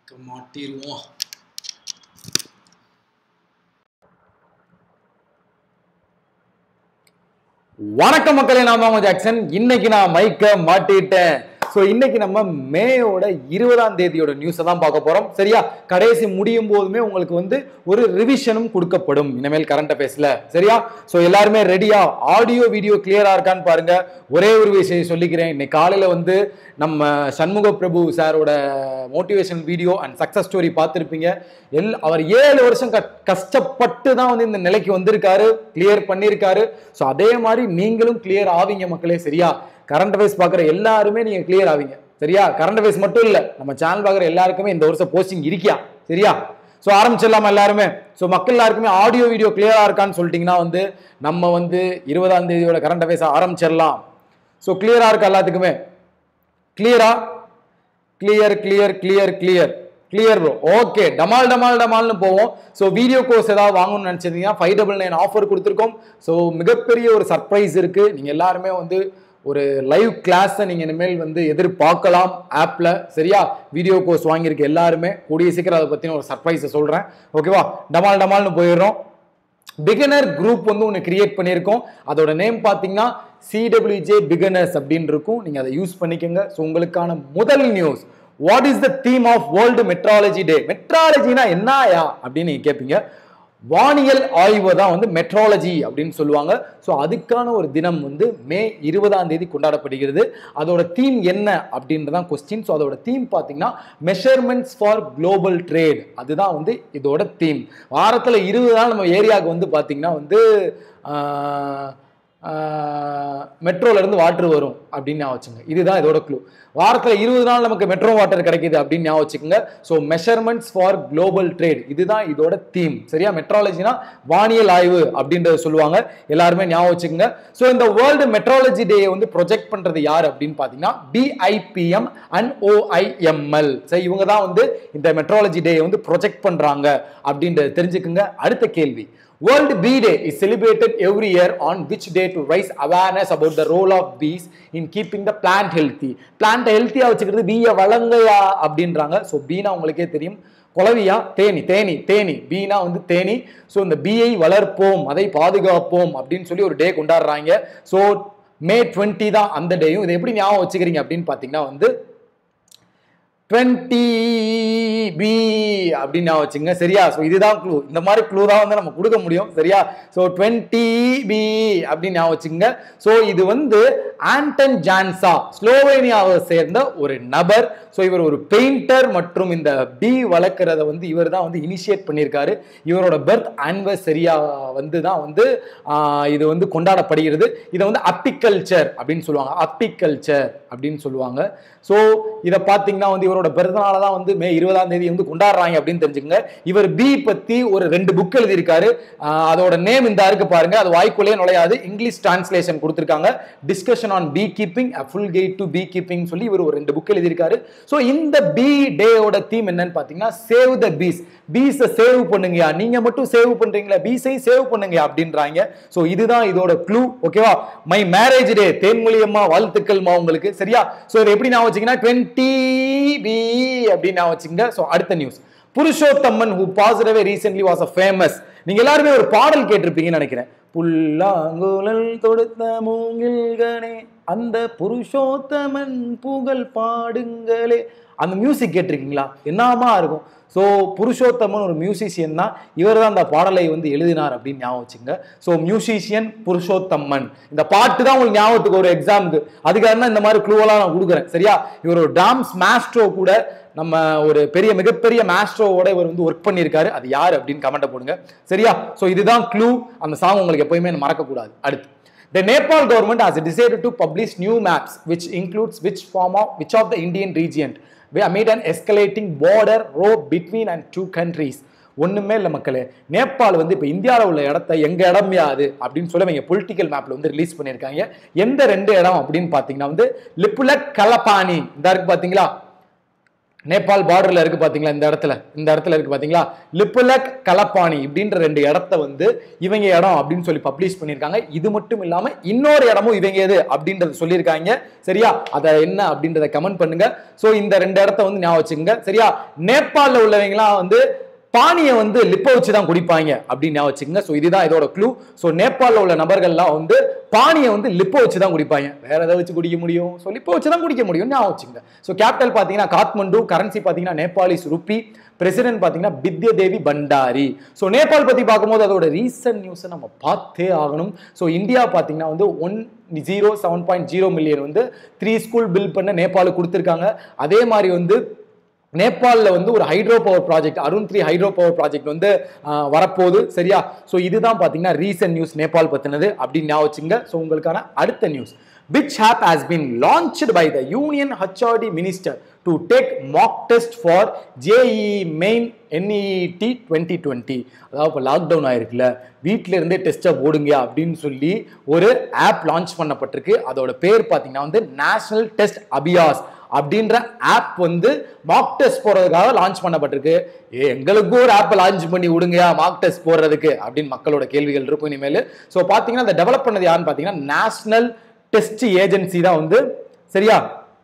மைக்க மாட்டிருவோம் வணக்கம் மக்களே நான் மாமா ஜாக்சன் இன்னைக்கு நான் மைக்க மாட்டிட்டேன் ஸோ இன்னைக்கு நம்ம மேயோட இருபதாம் தேதியோட நியூஸை தான் பார்க்க போறோம் சரியா கடைசி முடியும் போதுமே உங்களுக்கு வந்து ஒரு ரிவிஷனும் கொடுக்கப்படும் இனிமேல் கரண்ட் அஃபேர்ஸ்ல சரியா ஸோ எல்லாருமே ரெடியா ஆடியோ வீடியோ கிளியரா இருக்கான்னு பாருங்க ஒரே ஒரு விஷயம் சொல்லிக்கிறேன் இன்னைக்கு காலையில வந்து நம்ம சண்முக பிரபு சாரோட motivation video and success story பார்த்துருப்பீங்க எல் அவர் ஏழு வருஷம் க- கஷ்டப்பட்டு தான் வந்து இந்த நிலைக்கு வந்திருக்காரு கிளியர் பண்ணியிருக்காரு ஸோ அதே மாதிரி நீங்களும் கிளியர் ஆவீங்க மக்களே சரியா கரண்ட் அஃபேர்ஸ் பார்க்குற எல்லாருமே நீங்க கிளியர் ஆவீங்க சரியா கரண்ட் அஃபேர்ஸ் மட்டும் இல்லை நம்ம சேனல் பார்க்குற எல்லாருக்குமே இந்த வருஷம் போஸ்டிங் இருக்கியா சரியா ஸோ ஆரம்பிச்சிடலாமா எல்லாருமே ஸோ மக்கள் எல்லாருக்குமே ஆடியோ வீடியோ கிளியரா இருக்கான்னு சொல்லிட்டீங்கன்னா வந்து நம்ம வந்து இருபதாம் தேதியோட கரண்ட் அஃபேர்ஸ் ஆரம்பிச்சிடலாம் ஸோ கிளியரா இருக்கா எல்லாத்துக்குமே கிளியரா clear clear clear clear clear bro okay டமால் டமால் டமால்னு போவோம் ஸோ வீடியோ கோர்ஸ் ஏதாவது வாங்கணும்னு நினச்சிருந்தீங்கன்னா ஃபைவ் டபுள் நைன் ஆஃபர் கொடுத்துருக்கோம் ஸோ மிகப்பெரிய ஒரு சர்ப்ரைஸ் இருக்குது நீங்கள் எல்லாருமே வந்து ஒரு லைவ் கிளாஸை நீங்கள் இனிமேல் வந்து எதிர்பார்க்கலாம் ஆப்பில் சரியா வீடியோ கோர்ஸ் வாங்கியிருக்க எல்லாருமே கூடிய சீக்கிரம் அதை பற்றின ஒரு சர்ப்ரைஸை சொல்கிறேன் ஓகேவா டமால் டமால்னு போயிடுறோம் பிகினர் குரூப் வந்து ஒன்று கிரியேட் பண்ணியிருக்கோம் அதோட நேம் பார்த்தீங்கன்னா சிடபிள்யூஜே பிகினர்ஸ் அப்படின்னு இருக்கும் நீங்கள் அதை யூஸ் பண்ணிக்கோங்க ஸோ உங்களுக்கான முதல் news what is the theme of world metrology day மெட்ராலஜினா என்னயா அப்படின்னு நீங்கள் கேட்பீங்க வானியல் ஆய்வு தான் வந்து மெட்ராலஜி அப்படின்னு சொல்லுவாங்க ஸோ அதுக்கான ஒரு தினம் வந்து மே இருபதாம் தேதி கொண்டாடப்படுகிறது அதோட தீம் என்ன அப்படின்றதான் கொஸ்டின் ஸோ அதோட தீம் பார்த்தீங்கன்னா மெஷர்மெண்ட்ஸ் ஃபார் குளோபல் ட்ரேட் அதுதான் வந்து இதோட தீம் வாரத்தில் இருபது நாள் நம்ம ஏரியாவுக்கு வந்து பார்த்தீங்கன்னா வந்து மெட்ரோல இருந்து வாட்டர் வரும் அப்படின்னு ஞாபகம் வச்சுங்க இதுதான் இதோட க்ளூ வாரத்தில் இருபது நாள் நமக்கு மெட்ரோ வாட்டர் கிடைக்குது அப்படின்னு ஞாபகம் வச்சுக்கோங்க so measurements for global trade இதுதான் இதோட தீம் சரியா மெட்ராலஜினா வானியல் ஆய்வு அப்படின்றத சொல்லுவாங்க எல்லாருமே ஞாபகம் வச்சுக்கோங்க ஸோ இந்த வேர்ல்டு மெட்ராலஜி டேயை வந்து ப்ரொஜெக்ட் பண்றது யார் அப்படின்னு பார்த்தீங்கன்னா பிஐபிஎம் அண்ட் ஓஐஎம்எல் சரி இவங்க தான் வந்து இந்த மெட்ராலஜி டேயை வந்து ப்ரொஜெக்ட் பண்றாங்க அப்படின்றத தெரிஞ்சுக்குங்க அடுத்த கேள்வி World Bee Day is celebrated every year on which day to raise awareness about the role of bees in keeping the plant healthy. Plant ஹெல்த்தியாக வச்சுக்கிறது பீயை வளங்கையா அப்படின்றாங்க ஸோ பீனா உங்களுக்கே தெரியும் குளவியா தேனி தேனி தேனி பீனா வந்து தேனி ஸோ இந்த பீயை வளர்ப்போம் அதை பாதுகாப்போம் அப்படின்னு சொல்லி ஒரு டே கொண்டாடுறாங்க ஸோ மே டுவெண்ட்டி தான் அந்த டேயும் இதை எப்படி ஞாபகம் வச்சுக்கிறீங்க அப்படின்னு பார்த்தீங்கன்னா வந்து டுவெண்ட்டி பி அப்படின்னு ஞாபகம் வச்சுங்க சரியா ஸோ இதுதான் க்ளூ இந்த மாதிரி க்ளூ தான் வந்து நம்ம கொடுக்க முடியும் சரியா ஸோ டுவெண்ட்டி பி அப்படின்னு ஞாபகம் வச்சுங்க ஸோ இது வந்து ஆண்டன் ஜான்சா ஸ்லோவேனியாவை சேர்ந்த ஒரு நபர் ஸோ இவர் ஒரு பெயிண்டர் மற்றும் இந்த பி வளர்க்குறத வந்து இவர் தான் வந்து இனிஷியேட் பண்ணியிருக்காரு இவரோட பர்த் ஆனிவர்சரியா வந்து தான் வந்து ஆஹ், இது வந்து கொண்டாடப்படுகிறது இதை வந்து அப்பிகல்ச்சர் அப்படின்னு சொல்லுவாங்க அப்பிகல்ச்சர் அப்படின்னு சொல்லுவாங்க ஸோ இதை பார்த்தீங்கன்னா வந்து இவரோட பிறந்தநாள தான் வந்து மே இருபதாம் தேதி வந்து கொண்டாடுறாங்க அப்படின்னு தெரிஞ்சுக்கங்க இவர் பி பத்தி ஒரு ரெண்டு புக் எழுதியிருக்காரு ஆஹ் அதோட நேம் இந்த இருக்கு பாருங்க அது வாய்க்குள்ளே நுழையாது இங்கிலீஷ் டிரான்ஸ்லேஷன் கொடுத்துருக்காங்க discussion on peacekeeping full guide to peacekeeping சொல்லி இவர் ஒரு ரெண்டு புக் எழுதியிருக்காரு ஸோ இந்த பி டேயோட தீம் என்னன்னு பார்த்தீங்கன்னா சேவ் த பீஸ் பீஸை சேவ் பண்ணுங்கயா நீங்க மட்டும் சேவ் பண்றீங்களா பீஸையும் சேவ் பண்ணுங்க அப்படின்றாங்க ஸோ இதுதான் இதோட க்ளூ ஓகேவா மை மேரேஜ் டே தேன்மொழியம்மா வாழ்த்துக்கள்மா உங்களுக்கு சரியா ஸோ இதை எப்படி நான் வச்சுங்கன்னா டுவெண்ட்டி பி அப்படின்னு நான் வச்சுங்க ஸோ அடுத்த news Purushothaman who positive recently was a famous நீங்க எல்லாருமே ஒரு பாடல் கேட்டிருப்பீங்கன்னு நினைக்கிறேன் புல்லாங்குழல் தொடுத்த மூங்கில்கனே அந்த புருஷோத்தமன் புகழ் பாடுங்களே அந்த மியூசிக் கேட்டிருக்கீங்களா என்னமா இருக்கும் ஸோ புருஷோத்தமன் ஒரு மியூசிஷியன் தான் இவர் தான் அந்த பாடலை வந்து எழுதினார் அப்படின்னு ஞாபகம் வச்சுங்க ஸோ மியூசிஷியன் புருஷோத்தம்மன் இந்த பாட்டு தான் உங்களுக்கு ஞாபகத்துக்கு ஒரு எக்ஸாமுக்கு அதுக்காக தான் இந்த மாதிரி க்ளூவெல்லாம் நான் கொடுக்குறேன் சரியா இவர் ஒரு டான்ஸ் மாஸ்ட்ரோ கூட நம்ம ஒரு பெரிய மிகப்பெரிய மாஸ்ட்ரோவோட இவர் வந்து ஒர்க் பண்ணியிருக்காரு அது யார் அப்படின்னு கமெண்ட்டை போடுங்க சரியா ஸோ இதுதான் க்ளூ அந்த சாங் உங்களுக்கு எப்பயுமே மறக்கக்கூடாது அடுத்து The Nepal government has decided to publish new maps which includes which form of which of the Indian region amid an escalating border row between and two countries ஒண்ணுமே இல்லை மக்களே நேபாள் வந்து இப்போ இந்தியாவில் உள்ள இடத்த எங்க இடம் யாது அப்படின்னு சொல்லி அவங்க பொலிட்டிக்கல் மேப்ல வந்து ரிலீஸ் பண்ணியிருக்காங்க எந்த ரெண்டு இடம் அப்படின்னு பார்த்தீங்கன்னா வந்து லிப்புலக் கலபானி இந்த இருக்கு பார்த்தீங்களா நேபாள் பார்டர்ல இருக்கு பாத்தீங்களா இந்த இடத்துல இந்த இடத்துல இருக்கு பாத்தீங்களா லிப்புலக் கலப்பாணி இப்படின்ற ரெண்டு இடத்த வந்து இவங்க இடம் அப்படின்னு சொல்லி பப்ளிஷ் பண்ணியிருக்காங்க இது மட்டும் இல்லாம இன்னொரு இடமும் இவங்க எது அப்படின்றத சொல்லியிருக்காங்க சரியா அதை என்ன அப்படின்றத கமெண்ட் பண்ணுங்க ஸோ இந்த ரெண்டு இடத்த வந்து ஞாபகம் வச்சுக்கோங்க சரியா நேபாளில் உள்ளவங்கலாம் வந்து பானியை வந்து லிப்ப வச்சு தான் குடிப்பாங்க அப்படின்னு ஞாபகம் வச்சுக்கோங்க ஸோ இதுதான் இதோட க்ளூ ஸோ நேபாளில் உள்ள நபர்கள்லாம் வந்து பானியை வந்து லிப்ப வச்சு தான் குடிப்பாங்க வேற எதை வச்சு குடிக்க முடியும் ஸோ லிப்ப வச்சு தான் குடிக்க முடியும் ஞாபகம் வச்சுக்கோங்க ஸோ கேபிட்டல் பார்த்தீங்கன்னா காத்மண்டு கரன்சி பார்த்தீங்கன்னா நேபாளிஸ் ருப்பி பிரசிடென்ட் பார்த்தீங்கன்னா பித்ய தேவி பண்டாரி ஸோ நேபாள் பற்றி பார்க்கும்போது அதோட ரீசன்ட் நியூஸை நம்ம பார்த்தே ஆகணும் ஸோ இந்தியா பார்த்தீங்கன்னா வந்து one zero seven point zero million வந்து த்ரீ ஸ்கூல் பில் பண்ண நேபாளுக்கு கொடுத்துருக்காங்க அதே மாதிரி வந்து நேபாளில் வந்து ஒரு hydro power project Arun three hydro power project வந்து ஆஹ், வரப்போகுது சரியா ஸோ இதுதான் பார்த்தீங்கன்னா ரீசன்ட் நியூஸ் நேபாள் பற்றினது அப்படின்னு ஞாபகம் வச்சுங்க ஸோ உங்களுக்கான அடுத்த news which app has been launched by the Union HRD Minister to take mock test for JEE Main NEET 2020 அதாவது இப்போ லாக்டவுன் ஆயிருக்குல்ல வீட்டில இருந்தே டெஸ்ட்டை போடுங்க அப்படின்னு சொல்லி ஒரு ஆப் லான்ச் பண்ணப்பட்டிருக்கு அதோட பேர் பார்த்தீங்கன்னா வந்து நேஷனல் டெஸ்ட் அபியாஸ் அப்படின்ற ஆப் வந்து மாக் டெஸ்ட் போறதுக்காக லான்ச் பண்ணப்பட்டிருக்கு ஏ எங்களுக்கும் ஒரு ஆப்பை லான்ச் பண்ணி விடுங்க மாக் டெஸ்ட் போடுறதுக்கு அப்படின்னு மக்களோட கேள்விகள் இருக்கும் இனிமேல் ஸோ பார்த்தீங்கன்னா அதை டெவலப் பண்ணது யாருன்னு பார்த்தீங்கன்னா நேஷனல் டெஸ்ட் ஏஜென்சி தான் வந்து சரியா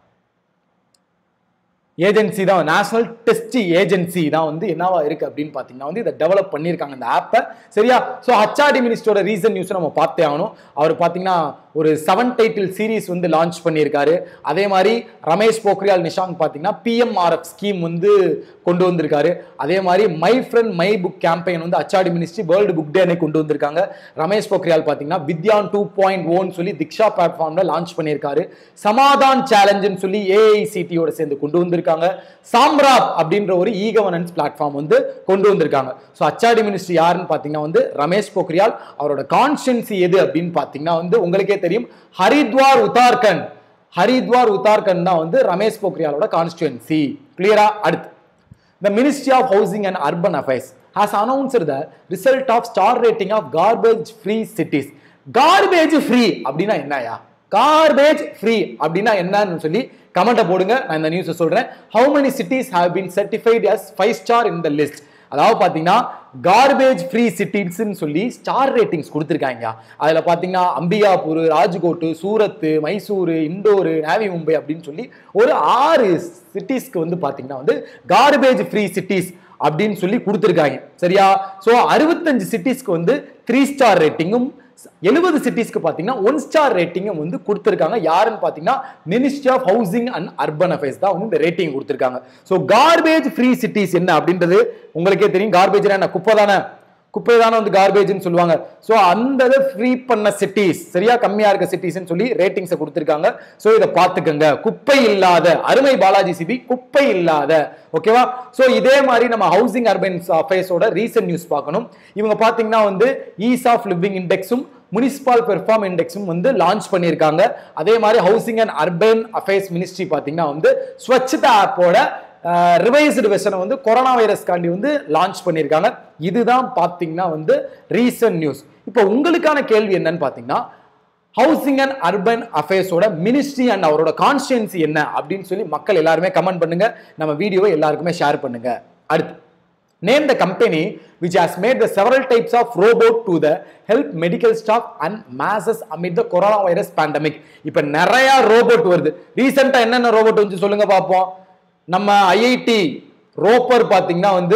ஏஜென்சி தான் நேஷனல் டெஸ்ட் ஏஜென்சி தான் வந்து என்னவா இருக்கு அப்படின்னு பார்த்தீங்கன்னா வந்து இதை டெவலப் பண்ணியிருக்காங்க இந்த ஆப்பை சரியா ஸோ ஹச்ஆர்டி மினிஸ்டரோட ரீசன் நியூஸ் நம்ம பார்த்தே ஆகணும் அவர் பார்த்தீங்கன்னா ஒரு செவன் டைட்டில் சீரீஸ் வந்து லான்ச் பண்ணியிருக்காரு அதே மாதிரி ரமேஷ் போக்ரியால் நிஷாங்க் பார்த்தீங்கன்னா பிஎம்ஆர்எஃப் ஸ்கீம் வந்து கொண்டு வந்திருக்காரு அதே மாதிரி my friend my book campaign வந்து HRD ministry world book day அன்னைக்கு கொண்டு வந்திருக்காங்க ரமேஷ் போக்ரியால் பார்த்தீங்கன்னா வித்யான் டூ பாயிண்ட் ஓன்னு சொல்லி திக்ஷா பிளாட்ஃபார்ம்ல லான்ச் பண்ணியிருக்காரு சமாதான் சேலஞ்சுன்னு சொல்லி ஏஐசிடியோட சேர்ந்து கொண்டு வந்திருக்காங்க சாம்ராப் அப்படின்ற ஒரு இ கவர்னன்ஸ் பிளாட்ஃபார்ம் வந்து கொண்டு வந்திருக்காங்க ஸோ ஹச்ஆர்டி மினிஸ்ட்ரி யாருன்னு பார்த்தீங்கன்னா வந்து ரமேஷ் போக்ரியால் அவரோட கான்ஸ்டன்சி எது அப்படின்னு பார்த்தீங்கன்னா வந்து உங்களுக்கே தெரியும் ஹரித்வார் உத்தார்கண்ட் ஹரித்வார் உத்தார்கண்ட் தான் வந்து ரமேஷ் போக்ரியாலோட கான்ஸ்டுவன்சி கிளியரா அடுத்து The Ministry of Housing and Urban Affairs has announced the result of star rating of garbage free cities. Garbage free அப்படின்னா என்னயா கார்பேஜ் ஃப்ரீ அப்படின்னா என்னன்னு சொல்லி கமெண்ட்டை போடுங்க நான் இந்த நியூஸை சொல்றேன் how many cities have been certified as five star in the list அதாவது பார்த்தீங்கன்னா கார்பேஜ் ஃப்ரீ சிட்டிஸ்ன்னு சொல்லி ஸ்டார் ரேட்டிங்ஸ் கொடுத்துருக்காங்க அதில் பார்த்தீங்கன்னா அம்பிகாபூர் ராஜ்கோட்டு சூரத்து மைசூரு இண்டோரு நாவி மும்பை அப்படின்னு சொல்லி ஒரு ஆறு சிட்டிஸ்க்கு வந்து பார்த்தீங்கன்னா வந்து கார்பேஜ் ஃப்ரீ சிட்டிஸ் அப்படின்னு சொல்லி கொடுத்துருக்காங்க சரியா ஸோ அறுபத்தஞ்சு சிட்டிஸ்க்கு வந்து த்ரீ ஸ்டார் ரேட்டிங்கும் எழுபது சிட்டிஸ்க்கு பார்த்தீங்கன்னா ஒன் ஸ்டார் ரேட்டிங்கும் வந்து கொடுத்துருக்காங்க யாருன்னு பார்த்தீங்கன்னா ministry of housing and urban affairs தான் வந்து இந்த ரேட்டிங் கொடுத்துருக்காங்க ஸோ கார்பேஜ் ஃப்ரீ சிட்டிஸ் என்ன அப்படின்றது உங்களுக்கே தெரியும் கார்பேஜ்னா என்ன குப்பை தானே குப்பை தானே வந்து கார்பேஜ்னு சொல்லுவாங்க ஸோ அந்த இதை ஃப்ரீ பண்ண சிட்டிஸ் சரியா கம்மியா இருக்க சிட்டிஸ்னு சொல்லி ரேட்டிங்ஸை கொடுத்துருக்காங்க ஸோ இதை பார்த்துக்கங்க குப்பை இல்லாத அருமை பாலாஜி சிபி குப்பை இல்லாத ஓகேவா ஸோ இதே மாதிரி நம்ம ஹவுசிங் அர்பன் அஃபேர்ஸோட ரீசன்ட் நியூஸ் பார்க்கணும் இவங்க பார்த்தீங்கன்னா வந்து ஈஸ் ஆஃப் லிவிங் இண்டெக்ஸும் முனிசிபால் பெர்ஃபார்ம் இண்டெக்ஸும் வந்து லான்ச் பண்ணியிருக்காங்க அதே மாதிரி housing and urban affairs ministry பார்த்தீங்கன்னா வந்து ஸ்வச்தா ஆப்போட ரிவைஸ்டு வெர்ஷனை வந்து கொரோனா வைரஸ்காண்டி வந்து லான்ச் பண்ணியிருக்காங்க இதுதான் பார்த்தீங்கன்னா வந்து ரீசன்ட் நியூஸ் இப்போ உங்களுக்கான கேள்வி என்னன்னு பார்த்தீங்கன்னா ஹவுசிங் அண்ட் அர்பன் அஃபேர்ஸோட மினிஸ்ட்ரி அண்ட் அவரோட கான்ஸ்டியன்சி என்ன அப்படின்னு சொல்லி மக்கள் எல்லாருமே கமெண்ட் பண்ணுங்க நம்ம வீடியோவை எல்லாருக்குமே ஷேர் பண்ணுங்க அடுத்து name the company which has made the several types of robot to the help medical staff and masses amid the coronavirus pandemic இப்போ நிறைய ரோபோட் வருது ரீசெண்டா என்னென்ன ரோபோட் வந்து சொல்லுங்க பார்ப்போம் நம்ம ஐஐடி ரோப்பர் பார்த்தீங்கன்னா வந்து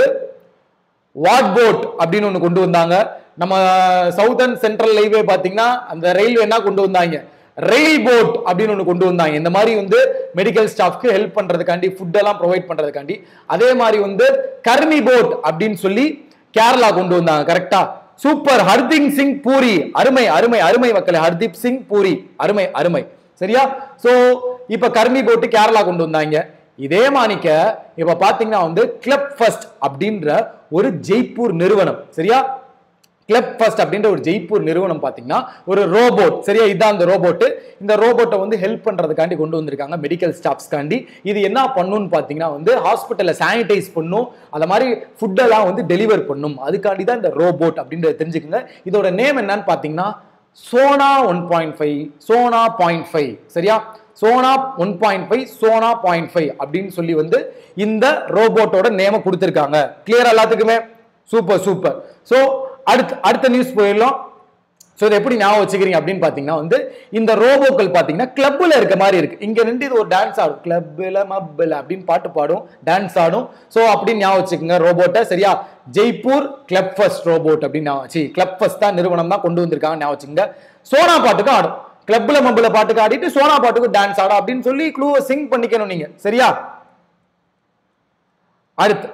வாட் போட் அப்படின்னு ஒன்று கொண்டு வந்தாங்க நம்ம சவுத்தர்ன் சென்ட்ரல் ரயில்வே பார்த்தீங்கன்னா அந்த ரயில்வே என்ன கொண்டு வந்தாங்க ரயில் போட் அப்படின்னு ஒன்று கொண்டு வந்தாங்க இந்த மாதிரி வந்து மெடிக்கல் ஸ்டாஃப்க்கு ஹெல்ப் பண்றதுக்காண்டி ஃபுட் எல்லாம் ப்ரொவைட் பண்றதுக்காண்டி அதே மாதிரி வந்து கர்மி போட் அப்படின்னு சொல்லி கேரளா கொண்டு வந்தாங்க கரெக்டா சூப்பர் ஹர்தீப் சிங் பூரி அருமை அருமை அருமை மக்களே ஹர்தீப் சிங் பூரி அருமை அருமை சரியா சோ இப்ப கர்மி போட்டு கேரளா கொண்டு வந்தாங்க இதே மாணிக்க இப்ப பாத்தீங்கன்னா வந்து கிளப் ஃபர்ஸ்ட் அப்படின்ற ஒரு ஜெய்ப்பூர் நிறுவனம் சரியா கிளப் ஃபர்ஸ்ட் அப்படின்ற ஒரு ஜெய்ப்பூர் நிறுவனம் பார்த்தீங்கன்னா ஒரு ரோபோட் சரியா இதான் அந்த ரோபோட் இந்த ரோபோட்டை வந்து ஹெல்ப் பண்றதுக்காண்டி கொண்டு வந்திருக்காங்க மெடிக்கல் ஸ்டாஃப்ஸ்க்காண்டி இது என்ன பண்ணுன்னு பார்த்தீங்கன்னா வந்து ஹாஸ்பிட்டலில் சானிடைஸ் பண்ணும் அந்த மாதிரி ஃபுட்டெல்லாம் வந்து டெலிவர் பண்ணும் அதுக்காண்டி தான் இந்த ரோபோட் அப்படின்றத தெரிஞ்சுக்கோங்க இதோட நேம் என்னன்னு பார்த்தீங்கன்னா Sona one point five Sona point five சரியா Sona one point five Sona point five அப்படின்னு சொல்லி வந்து இந்த ரோபோட்டோட நேம கொடுத்துருக்காங்க கிளியர் எல்லாத்துக்குமே சூப்பர் சூப்பர் ஸோ அடுத்து அடுத்த நியூஸ் போயிடலாம் ஸோ இதை எப்படி ஞாபகம் வச்சுக்கிறீங்க அப்படின்னு பார்த்தீங்கன்னா வந்து இந்த ரோபோக்கள் பார்த்தீங்கன்னா கிளப்பில் இருக்க மாதிரி இருக்கு இங்க நின்று இது ஒரு டான்ஸ் ஆடும் கிளப்பில் மப்பில் அப்படின்னு பாட்டு பாடும் டான்ஸ் ஆடும் ஸோ அப்படின்னு ஞாபகம் வச்சுக்கோங்க ரோபோட்டை சரியா ஜெய்ப்பூர் கிளப் ஃபர்ஸ்ட் ரோபோட் அப்படின்னு ஞாபகம் வச்சு கிளப் ஃபர்ஸ்ட் தான் நிறுவனம் தான் கொண்டு வந்திருக்காங்க ஞாபகம் வச்சுக்கோங்க சோனா பாட்டுக்கும் ஆடும் கிளப்ல மப்பில் பாட்டுக்கு ஆடிட்டு சோனா பாட்டுக்கு டான்ஸ் ஆடும் அப்படின்னு சொல்லி க்ளூவை சிங் பண்ணிக்கணும் நீங்க சரியா அடுத்து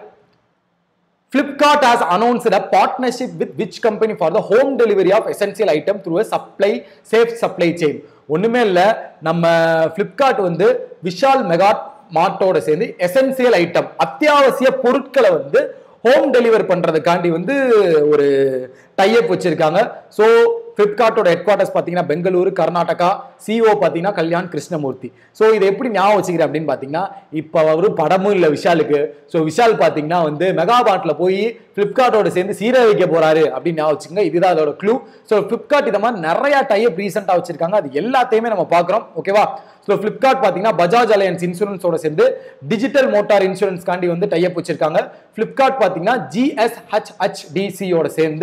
Flipkart has announced a partnership with which company for the home delivery of essential item through a supply safe supply chain ஒண்ணுமே இல்ல நம்ம Flipkart வந்து விஷால் மெகா மார்ட்டோட சேர்ந்து எசென்சியல் ஐட்டம் அத்தியாவசிய பொருட்களை வந்து ஹோம் டெலிவர் பண்றதுக்காண்டி வந்து ஒரு டைப் வச்சிருக்காங்க ஸோ ஃப்ளிப்கார்ட்டோட ஹெட் குவார்ட்டர்ஸ் பார்த்தீங்கன்னா பெங்களூரு கர்நாடகா சிஓ பார்த்தீங்கன்னா கல்யாண் கிருஷ்ணமூர்த்தி ஸோ இதை எப்படி ஞாபகம் வச்சுக்கிறேன் அப்படின்னு பார்த்தீங்கன்னா இப்போ ஒரு படமும் இல்லை விஷாலுக்கு ஸோ விஷால் பார்த்தீங்கன்னா வந்து மெகாபாட்டில் போய் ஃப்ளிப்கார்ட்டோட சேர்ந்து சீர வைக்க போறாரு அப்படின்னு ஞாபகம் வச்சுங்க இதுதான் அதோட க்ளூ ஸோ ஃப்ளிப்கார்ட் இந்த மாதிரி நிறைய டைப் ரீசெண்டாக வச்சிருக்காங்க அது எல்லாத்தையுமே நம்ம பார்க்குறோம் ஓகேவா ஸோ ஃப்ளிப்கார்ட் பார்த்தீங்கன்னா பஜாஜ் அலையன்ஸ் இன்சூரன்ஸோட சேர்ந்து டிஜிட்டல் மோட்டார் இன்சூரன்ஸ் காண்டி வந்து டைப் வச்சிருக்காங்க ஃப்ளிப்கார்ட் பார்த்தீங்கன்னா ஜிஎஸ்ஹெச்ஹெச்டிசியோட சேர்ந்து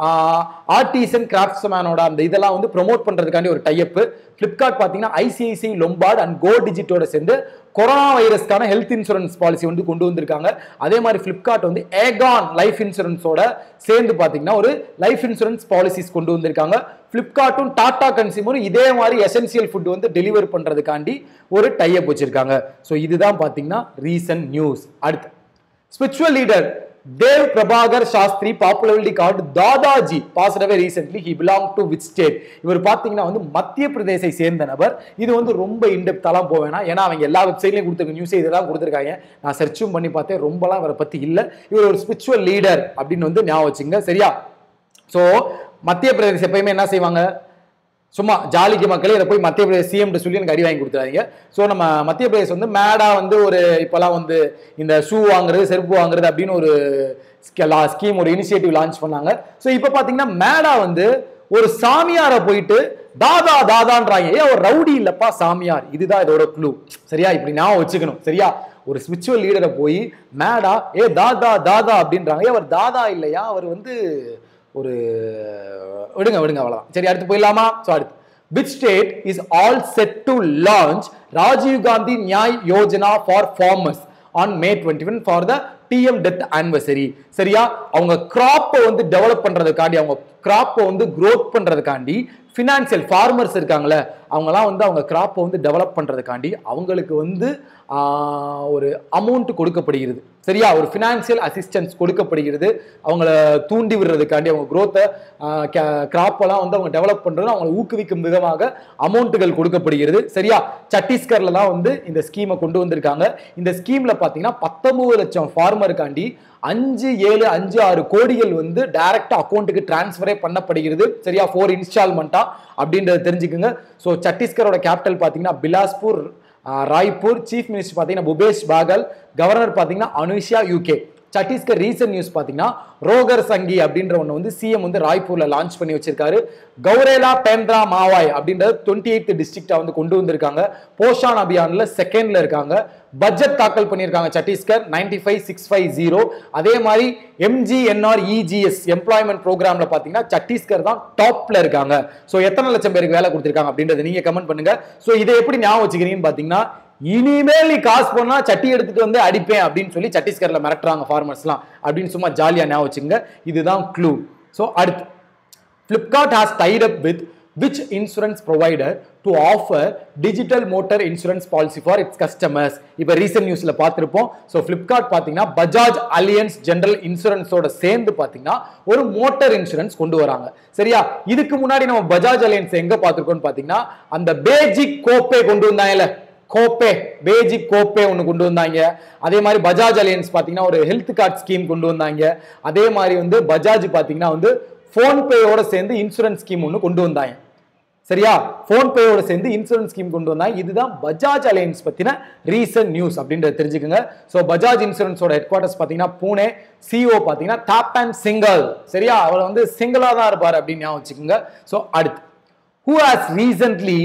ஆர்டிசன் கிராஃப்ட்ஸ்மேனோட அந்த இதெல்லாம் வந்து ப்ரொமோட் பண்றதுக்காண்டி ஒரு டைப் ஃப்ளிப்கார்ட் பார்த்தீங்கன்னா ஐசிஐசி லொம்பார்ட் அண்ட் கோ டிஜிட்டோட சேர்ந்து கொரோனா வைரஸ்க்கான ஹெல்த் இன்சூரன்ஸ் பாலிசி வந்து கொண்டு வந்திருக்காங்க அதே மாதிரி ஃப்ளிப்கார்ட் வந்து ஏகான் லைஃப் இன்சூரன்ஸோட சேர்ந்து பார்த்தீங்கன்னா ஒரு லைஃப் இன்சூரன்ஸ் பாலிசிஸ் கொண்டு வந்திருக்காங்க ஃப்ளிப்கார்ட்டும் டாடா கன்சியூமரும் இதே மாதிரி எசென்சியல் ஃபுட் வந்து டெலிவர் பண்றதுக்காண்டி ஒரு டைப் வச்சிருக்காங்க ஸோ இதுதான் பார்த்தீங்கன்னா ரீசன்ட் நியூஸ் அடுத்து spiritual leader Dev Prabhakar Shastri popularly called Dadaji passed away recently he belong to which state இவர் பார்த்தீங்கன்னா வந்து மத்திய பிரதேசை சேர்ந்த நபர் இது வந்து ரொம்ப இன்டெப்த்தாலாம் போவேனா ஏன்னா அவங்க எல்லா வெப்சைட்லையும் கொடுத்துருக்க நியூஸே இதெல்லாம் கொடுத்துருக்காங்க நான் சர்ச்சும் பண்ணி பார்த்தேன் ரொம்பலாம் இவரை பற்றி இல்லை இவர் ஒரு ஸ்பிரிச்சுவல் லீடர் அப்படின்னு வந்து ஞாபகம் வச்சுங்க சரியா ஸோ மத்திய பிரதேசம் எப்பயுமே என்ன செய்வாங்க சும்மா ஜாலிக்கு மக்களே இதை போய் மத்திய பிரதேச சிஎம் சொல்லி எனக்கு அடி வாங்கி கொடுத்துறாதீங்க ஸோ நம்ம மத்திய பிரதேசம் வந்து மேடா வந்து ஒரு இப்போலாம் வந்து இந்த ஷூ வாங்குறது செருப்பு வாங்குறது அப்படின்னு ஒரு ஸ்கீம் ஒரு இனிஷியேட்டிவ் லான்ச் பண்ணாங்க ஸோ இப்போ பார்த்தீங்கன்னா மேடா வந்து ஒரு சாமியாரை போயிட்டு தாதா தாதான்றாங்க ஏன் ஒரு ரவுடி இல்லப்பா சாமியார் இதுதான் இதோட க்ளூ சரியா இப்படி ஞாபகம் வச்சுக்கணும் சரியா ஒரு ஸ்பிரிச்சுவல் லீடரை போய் மேடா ஏ தாதா தாதா அப்படின்றாங்க ஏன் அவர் தாதா இல்லையா அவர் வந்து ஒரு விடுங்க விடுங்க அவ்வளவுதான் சரி அடுத்து போயிடலாமா ஸோ அடுத்து which state is all set to launch Rajiv Gandhi Nyay Yojana for farmers on May twenty one for the DM death anniversary சரியா அவங்க கிராப்பை வந்து டெவலப் பண்றதுக்காண்டி அவங்க கிராப்பை வந்து க்ரோத் பண்றதுக்காண்டி ஃபினான்சியல் ஃபார்மர்ஸ் இருக்காங்களே அவங்கலாம் வந்து அவங்க கிராப்பை வந்து டெவலப் பண்றதுக்காண்டி அவங்களுக்கு வந்து ஆஹ், ஒரு அமௌண்ட் கொடுக்கப்படுகிறது சரியா ஒரு ஃபினான்சியல் அசிஸ்டன்ஸ் கொடுக்கப்படுகிறது அவங்கள தூண்டி விடுறதுக்காண்டி அவங்க க்ரோத்தை கிராப்பெல்லாம் வந்து அவங்க டெவலப் பண்றது அவங்களை ஊக்குவிக்கும் விதமாக அமௌண்ட்டுகள் கொடுக்கப்படுகிறது சரியா சத்தீஸ்கர்ல தான் வந்து இந்த ஸ்கீமை கொண்டு வந்திருக்காங்க இந்த ஸ்கீம்ல பாத்தீங்கன்னா பத்தொன்பது லட்சம் ஃபார்மருக்காண்டி அஞ்சு ஏழு அஞ்சு ஆறு கோடிகள் வந்து டைரக்டா அக்கௌண்ட்டுக்கு டிரான்ஸ்ஃபரே பண்ணப்படுகிறது சரியா ஃபோர் இன்ஸ்டால்மெண்ட்டா அப்படின்றத தெரிஞ்சுக்குங்க ஸோ சத்தீஸ்கரோட கேபிட்டல் பார்த்தீங்கன்னா பிலாஸ்பூர் ஆஹ், ராய்ப்பூர் சீஃப் மினிஸ்டர் பார்த்தீங்கன்னா புபேஷ் பாகல் கவர்னர் பார்த்தீங்கன்னா அனுஷியா யூகே சத்தீஸ்கர் ரீசன்ட் நியூஸ் பார்த்தீங்கன்னா ரோகர் சங்கி அப்படின்ற ஒன்று வந்து சிஎம் வந்து ராய்ப்பூர்ல லான்ச் பண்ணி வச்சிருக்காரு கௌரேலா பேந்திரா மாவாய் அப்படின்றது டுவெண்ட்டி எய்த் டிஸ்ட்ரிக்டா வந்து கொண்டு வந்திருக்காங்க போஷான் அபியான்ல செகண்ட்ல இருக்காங்க பட்ஜெட் தாக்கல் பண்ணியிருக்காங்க Chhattisgarh ninety five six five zero அதே மாதிரி எம்ஜிஎன்ஆர் இஜிஎஸ் எம்ப்ளாய்மெண்ட் ப்ரோக்ராம்ல பார்த்தீங்கன்னா சத்தீஸ்கர் தான் டாப்ல இருக்காங்க ஸோ எத்தனை லட்சம் பேருக்கு வேலை கொடுத்துருக்காங்க அப்படின்றத நீங்க கமெண்ட் பண்ணுங்க ஸோ இதை எப்படி ஞாபகம் வச்சுக்கிறீங்கன்னு பார்த்தீங்கன்னா இனிமேல் நீ காசு போனா சட்டி எடுத்துட்டு வந்து அடிப்பேன் அப்படின்னு சொல்லி சத்தீஸ்கர்ல மிரட்டுறாங்க ஃபார்மர்ஸ்லாம் அப்படின்னு சும்மா ஜாலியா ஞாபகம் வச்சுங்க இதுதான் க்ளூ ஸோ அடுத்து Flipkart has tied up with which insurance provider to offer digital motor insurance policy for its customers இப்போ ரீசெண்ட் நியூஸ்ல பார்த்திருப்போம் ஸோ Flipkart பார்த்தீங்கன்னா பஜாஜ் அலியன்ஸ் ஜெனரல் இன்சூரன்ஸோட சேர்ந்து பார்த்தீங்கன்னா ஒரு மோட்டார் இன்சூரன்ஸ் கொண்டு வராங்க சரியா இதுக்கு முன்னாடி நம்ம பஜாஜ் அலியன்ஸ் எங்க பார்த்திருக்கோம்னு பார்த்தீங்கன்னா அந்த பேஜிக் கோப்பே கொண்டு வந்தாங்கல்ல கோப்பே பேஜிக் கோப்பே ஒன்று கொண்டு வந்தாங்க அதே மாதிரி பஜாஜ் அலையன்ஸ் பார்த்தீங்கன்னா ஒரு ஹெல்த் கார்டு ஸ்கீம் கொண்டு வந்தாங்க அதே மாதிரி வந்து பஜாஜ் பார்த்தீங்கன்னா வந்து ஃபோன்பேயோட சேர்ந்து இன்சூரன்ஸ் ஸ்கீம் ஒன்று கொண்டு வந்தாங்க சரியா ஃபோன்பேயோட சேர்ந்து இன்சூரன்ஸ் ஸ்கீம் கொண்டு வந்தாங்க இதுதான் பஜாஜ் அலையன்ஸ் பத்தின ரீசன்ட் நியூஸ் அப்படின்றத தெரிஞ்சுக்கோங்க ஸோ பஜாஜ் இன்சூரன்ஸோட ஹெட் குவார்ட்டர்ஸ் பார்த்தீங்கன்னா பூனே சிஓ பார்த்தீங்கன்னா டாப் அண்ட் சிங்கிள் சரியா அவர் வந்து சிங்கிளாக தான் இருப்பார் அப்படின்னு ஞாபகம் வச்சுக்கோங்க ஸோ அடுத்து who has recently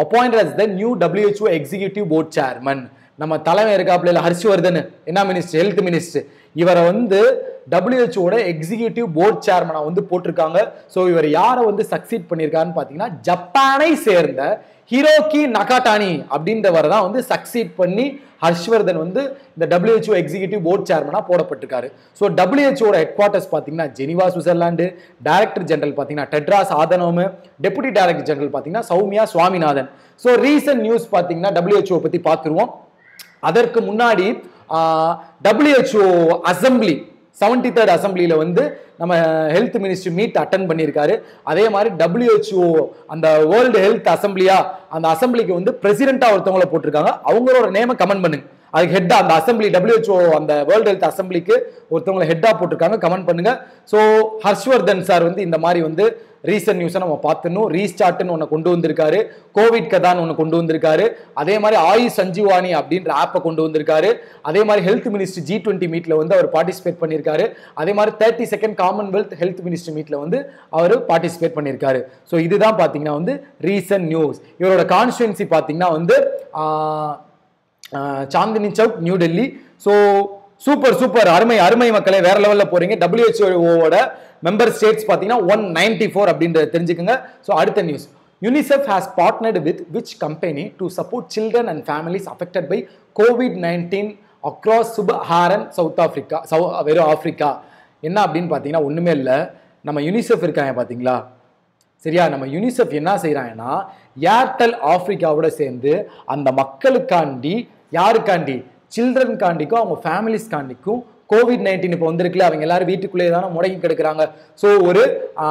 appointed as the new WHO executive board chairman நம்ம தலைமை இருக்காப்புல இல்ல ஹர்ஷவர்தன் என்ன மினிஸ்டர் ஹெல்த் மினிஸ்டர் இவரை வந்து டபிள்யூஹெச்ஓட எக்ஸிகியூட்டிவ் போர்ட் சேர்மனா வந்து போட்டிருக்காங்க ஸோ இவர் யாரை வந்து சக்சீட் பண்ணியிருக்காருன்னு பார்த்தீங்கன்னா ஜப்பானை சேர்ந்த ஹிரோகி நகாட்டானி அப்படின்றவரை தான் வந்து சக்சீட் பண்ணி ஹர்ஷ்வர்தன் வந்து இந்த WHO எக்ஸிகியூட்டிவ் போர்ட் சேர்மனாக போடப்பட்டிருக்காரு ஸோ டபிள்யூஹெச்ஓட ஹெட் குவார்ட்டர்ஸ் பார்த்தீங்கன்னா ஜெனிவா சுவிட்சர்லாந்து டைரக்டர் ஜெனரல் பார்த்தீங்கன்னா Tedros Adhanom deputy director general பார்த்தீங்கன்னா Soumya Swaminathan so recent news பார்த்தீங்கன்னா WHO பற்றி பார்த்துருவோம் அதற்கு முன்னாடி டபிள்யூஹெச்ஓ அசம்பிளி செவன்டி தேர்ட் அசம்பிளியில் வந்து நம்ம ஹெல்த் மினிஸ்ட்ரி மீட் அட்டன் பண்ணியிருக்காரு அதே மாதிரி டபிள்யூஹெச்ஓ அந்த வேர்ல்டு ஹெல்த் அசம்பிளியா அந்த அசம்பிளிக்கு வந்து பிரசிடென்ட்டாக ஒருத்தவங்கள போட்டிருக்காங்க அவங்களோட நேமை கமெண்ட் பண்ணுங்க அதுக்கு ஹெட்டா அந்த அசம்பிளி டபிள்யூஹெச்ஓ அந்த வேர்ல்டு ஹெல்த் அசம்பிளிக்கு ஒருத்தவங்களை ஹெட்டா போட்டிருக்காங்க கமெண்ட் பண்ணுங்க ஸோ ஹர்ஷ்வர்தன் சார் வந்து இந்த மாதிரி வந்து ரீசன்ட் நியூஸை நம்ம பார்த்துணும் ரீஸ்டார்ட்னு ஒன்று கொண்டு வந்திருக்காரு கோவிட் கதான்னு ஒன்று கொண்டு வந்திருக்காரு அதே மாதிரி ஆயுஷ் சஞ்சீவானி அப்படின்ற ஆப்பை கொண்டு வந்திருக்காரு அதே மாதிரி ஹெல்த் மினிஸ்ட்ரி ஜி டுவெண்ட்டி மீட்டில் வந்து அவர் பார்ட்டிசிபேட் பண்ணியிருக்காரு அதே மாதிரி thirty second commonwealth health ministry மீட்டில் வந்து அவர் பார்ட்டிசிபேட் பண்ணியிருக்காரு ஸோ இதுதான் பார்த்தீங்கன்னா வந்து ரீசன்ட் நியூஸ் இவரோட கான்ஸ்டுவன்சி பார்த்தீங்கன்னா வந்து ஆஹ், ஆஹ், Chandni Chowk new Delhi so super super அருமை அருமை மக்களே வேற லெவலில் போறீங்க டபிள்யூஹெச்ஓவோட மெம்பர் ஸ்டேட்ஸ் பார்த்தீங்கன்னா ஒன் நைன்டி ஃபோர் அப்படின்றத தெரிஞ்சுக்கோங்க ஸோ அடுத்த news UNICEF has partnered with which company to support children and families affected by covid nineteen across sub Saharan south Africa சவு வெறும் ஆஃப்ரிக்கா என்ன அப்படின்னு பார்த்தீங்கன்னா ஒன்றுமே இல்லை நம்ம யூனிசெஃப் இருக்காங்க பார்த்தீங்களா சரியா நம்ம யூனிசெஃப் என்ன செய்கிறாங்கன்னா ஏர்டெல் ஆப்பிரிக்காவோட சேர்ந்து அந்த மக்களுக்காண்டி யாருக்காண்டி சில்ட்ரன்காண்டிக்கும் அவங்க ஃபேமிலிஸ்காண்டிக்கும் கோவிட் நைன்டீன் இப்போ வந்திருக்குல்ல அவங்க எல்லாரும் வீட்டுக்குள்ளேயே தானே முடங்கி கிடக்குறாங்க ஸோ ஒரு